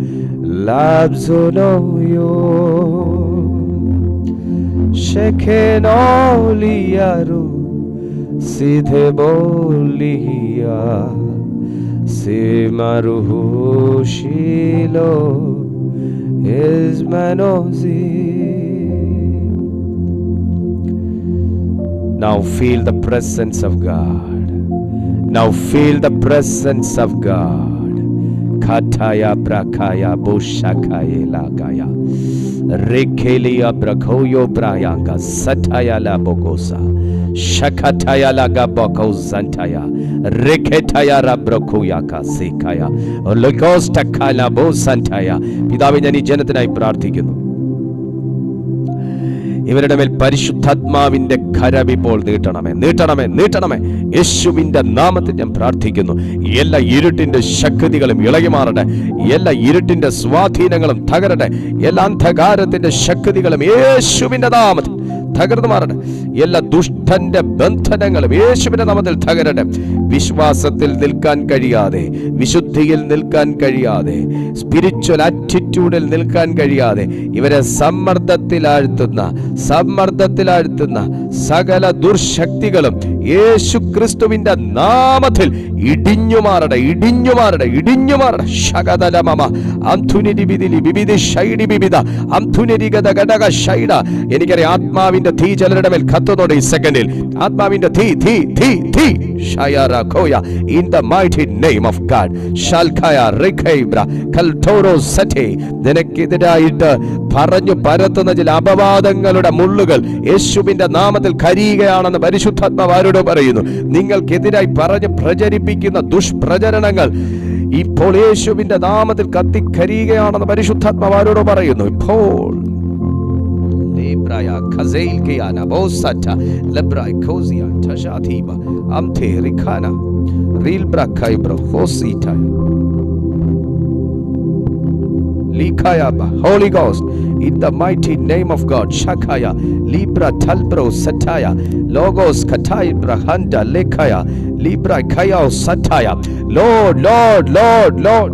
labzonoyo Shekenoliaru sidhe bolia Simaruhu shilo ismanozi Now feel the presence of God. Now feel the presence of God. Kataya brakaya bushakaya lagaya. Rekelia brakoyo brayanga sataya la bogosa. Shakataya laga boko zantaya. Reketaya rabrokuya kasikaya. Logosta kalabo santaya. പിതാവെ ഞാൻ ഈ ജനത്തിനായി പ്രാർത്ഥിക്കുന്നു ഇവരുടെ മേൽ പരിശുദ്ധാത്മാവിന്റെ കരം ഇപ്പോൾ നീട്ടണമേ നീട്ടണമേ നീട്ടണമേ യേശുവിന്റെ നാമത്തിൽ ഞാൻ പ്രാർത്ഥിക്കുന്നു എല്ലാ ഇരുട്ടിന്റെ ശക്തികളും ഇളകി മാറട്ടെ എല്ലാ ഇരുട്ടിന്റെ സ്വാധീനങ്ങളും തകരട്ടെ എല്ലാ അന്ധകാരത്തിന്റെ ശക്തികളും യേശുവിന്റെ നാമത്തിൽ തകർന്നു മാറട്ടെ എല്ലാ ദുഷ്ടന്റെ ബന്ധനങ്ങളും യേശുവിന്റെ നാമത്തിൽ തകരട്ടെ വിശ്വാസത്തിൽ നിൽക്കാൻ കഴിയാതെ വിശുദ്ധിയിൽ നിൽക്കാൻ കഴിയാതെ സ്പിരിച്വൽ ആറ്റിറ്റ്യൂഡിൽ നിൽക്കാൻ കഴിയാതെ ഇവരെ സമ്മർദ്ദത്തിലാഴ്ത്തുന്ന സമ്മർദ്ദത്തിലാഴ്ത്തുന്ന സകല ദുർശക്തികളും യേശു ക്രിസ്തുവിന്റെ നാമത്തിൽ ഇടിഞ്ഞു മാറട്ടെ ഇടിഞ്ഞു മാറട്ടെ ഇടിഞ്ഞു മാറട്ടെ ശകതലമമ അന്ധുനിരി വിധിലി വിവിധി ഷൈഡി വിവിധ അന്ധുനിരിഗത ഘടക ഷൈഡ എനിക്കറിയാം ആത്മാവിന്റെ തീ ചിലരുടെ മേൽ കത്തുന്നുണ്ട് ഈ സെക്കൻഡിൽ ആത്മാവിന്റെ തീ തീ തീ തീ ഷയറ ഖോയ in the mighty name of God ഷൽഖയ റിഖൈബ്ര കൽട്ടോറോ സറ്റേ നിനക്കെതിരായിട്ട് പറഞ്ഞു പരത്തുന്ന ചില അപവാദങ്ങളുടെ മുള്ളുകൾ യേശുവിന്റെ നാമത്തിൽ കരിയുകയാണെന്ന് പരിശുദ്ധാത്മാവ് ആരോട് പറയുന്നു നിങ്ങൾക്കെതിരായി പറഞ്ഞ് പ്രചരിപ്പിക്കുന്ന ദുഷ്പ്രചരണങ്ങൾ ഇപ്പോൾ യേശുവിന്റെ നാമത്തിൽ കത്തിക്കരിയുകയാണെന്ന് പരിശുദ്ധാത്മാവ് ആരോട് പറയുന്നു ഇപ്പോൾ Libraya Kazel Kiana Bosata Lebrai Kozia Tashativa Amte Rikana Rilbra Kaibra Hosita Likayaba Holy Ghost in the mighty name of God Shakaya Libra Talbro Sataya Logos Katayibra Handa Lekaya Libra Kaya Sataya Lord Lord Lord Lord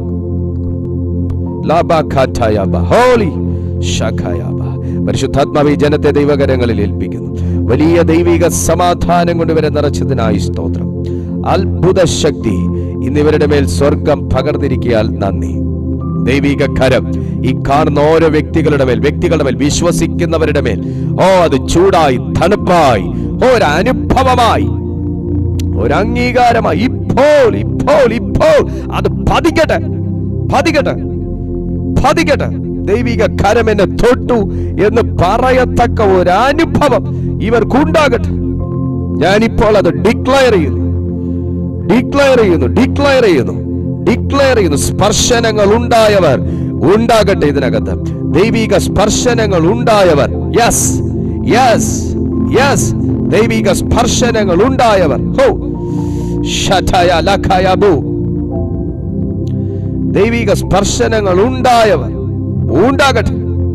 Labakatayaba Holy Shakayaba പരിശുദ്ധാത്മാവ് ഈ ജനത്തെ ദൈവകരങ്ങളിൽ ഏൽപ്പിക്കുന്നു വലിയ ദൈവിക സമാധാനം കൊണ്ട് ഇവരെ നിറച്ചതിനായി സ്തോത്രം അത്ഭുത ശക്തി ഇന്നിവരുടെ മേൽ സ്വർഗം പകർന്നിരിക്കിയാൽ നന്ദി ദൈവിക കരം ഈ കാണുന്ന ഓരോ വ്യക്തികളുടെ മേൽ വ്യക്തികളുടെ മേൽ വിശ്വസിക്കുന്നവരുടെ മേൽ ഓ അത് ചൂടായി തണുപ്പായി ഓ ഒരു അനുഭവമായി ഒരു അംഗീകാരമായി ഇപ്പോൾ ഇപ്പോൾ ഇപ്പോൾ അത് പതിക്കട്ടെ പതിക്കട്ടെ പതിക്കട്ടെ ദൈവിക കരം എന്നെ തൊട്ടു എന്ന് പറയത്തക്ക ഒരു അനുഭവം ഇവർക്കുണ്ടാകട്ടെ ഞാനിപ്പോൾ അത് ഡിക്ലയർ ചെയ്യുന്നു ഡിക്ലയർ ചെയ്യുന്നു ഡിക്ലയർ ചെയ്യുന്നു ഡിക്ലയർ ചെയ്യുന്നു സ്പർശനങ്ങൾ ഉണ്ടായവർ ഉണ്ടാകട്ടെ ഇതിനകത്ത് ദൈവിക സ്പർശനങ്ങൾ ഉണ്ടായവർ യെസ് യെസ് യെസ് ദൈവിക സ്പർശനങ്ങൾ ഉണ്ടായവർ ഹോ ഷഠയ ലഖയബു ദൈവിക സ്പർശനങ്ങൾ ഉണ്ടായവർ ഉണ്ടാകട്ടെ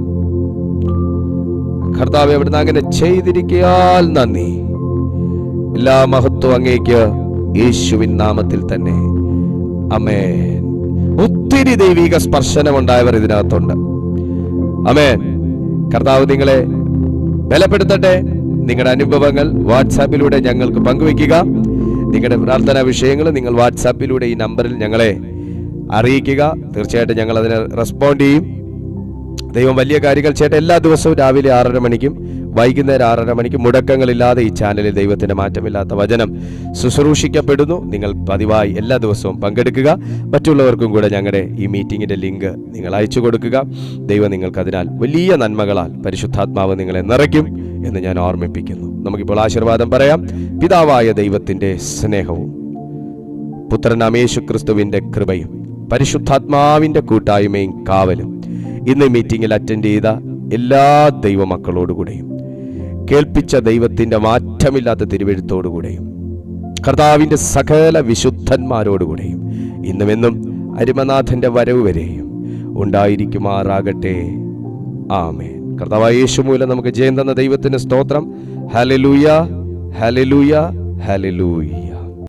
കർത്താവ് എവിടുന്ന് അങ്ങനെ ചെയ്തിരിക്കയാൽ നന്ദി എല്ലാ മഹത്വം അങ്ങേക്ക് യേശുവിൻ നാമത്തിൽ തന്നെ അമേൻ ഒത്തിരി ദൈവിക സ്പർശനം ഉണ്ടായവർ ഇതിനകത്തുണ്ട് അമേൻ കർത്താവ് നിങ്ങളെ ബലപ്പെടുത്തട്ടെ നിങ്ങളുടെ അനുഭവങ്ങൾ വാട്സാപ്പിലൂടെ ഞങ്ങൾക്ക് പങ്കുവെക്കുക നിങ്ങളുടെ പ്രാർത്ഥനാ വിഷയങ്ങൾ നിങ്ങൾ വാട്സാപ്പിലൂടെ ഈ നമ്പറിൽ ഞങ്ങളെ അറിയിക്കുക തീർച്ചയായിട്ടും ഞങ്ങൾ അതിന് റെസ്പോണ്ട് ചെയ്യും ദൈവം വലിയ കാര്യങ്ങൾ ചെയ്യട്ടെ എല്ലാ ദിവസവും രാവിലെ ആറര മണിക്കും വൈകുന്നേരം ആറര മണിക്കും മുടക്കങ്ങളില്ലാതെ ഈ ചാനലിൽ ദൈവത്തിന്റെ മാറ്റമില്ലാത്ത വചനം ശുശ്രൂഷിക്കപ്പെടുന്നു നിങ്ങൾ പതിവായി എല്ലാ ദിവസവും പങ്കെടുക്കുക മറ്റുള്ളവർക്കും കൂടെ ഞങ്ങളുടെ ഈ മീറ്റിങ്ങിന്റെ ലിങ്ക് നിങ്ങൾ അയച്ചു കൊടുക്കുക ദൈവം നിങ്ങൾക്ക് അതിനാൽ വലിയ നന്മകളാൽ പരിശുദ്ധാത്മാവ് നിങ്ങളെ നിറയ്ക്കും എന്ന് ഞാൻ ഓർമ്മിപ്പിക്കുന്നു നമുക്കിപ്പോൾ ആശീർവാദം പറയാം പിതാവായ ദൈവത്തിന്റെ സ്നേഹവും പുത്രനാം യേശു ക്രിസ്തുവിന്റെ കൃപയും പരിശുദ്ധാത്മാവിന്റെ കൂട്ടായ്മയും കാവലും ഇന്ന് മീറ്റിംഗിൽ അറ്റൻഡ് ചെയ്ത എല്ലാ ദൈവമക്കളോടുകൂടെയും കേൾപ്പിച്ച ദൈവത്തിന്റെ മാറ്റമില്ലാത്ത തിരുവെഴുത്തോടുകൂടെയും കർത്താവിന്റെ സകല വിശുദ്ധന്മാരോടുകൂടെയും ഇന്നുമെന്നും അരിമനാഥന്റെ വരവ് വരെയും ഉണ്ടായിരിക്കുമാറാകട്ടെ ആമേൻ കർത്താവായ യേശു മൂലം നമുക്ക് ജയം തന്ന ദൈവത്തിന് സ്തോത്രം ഹലലൂയ ഹലലൂയ ഹലലൂയ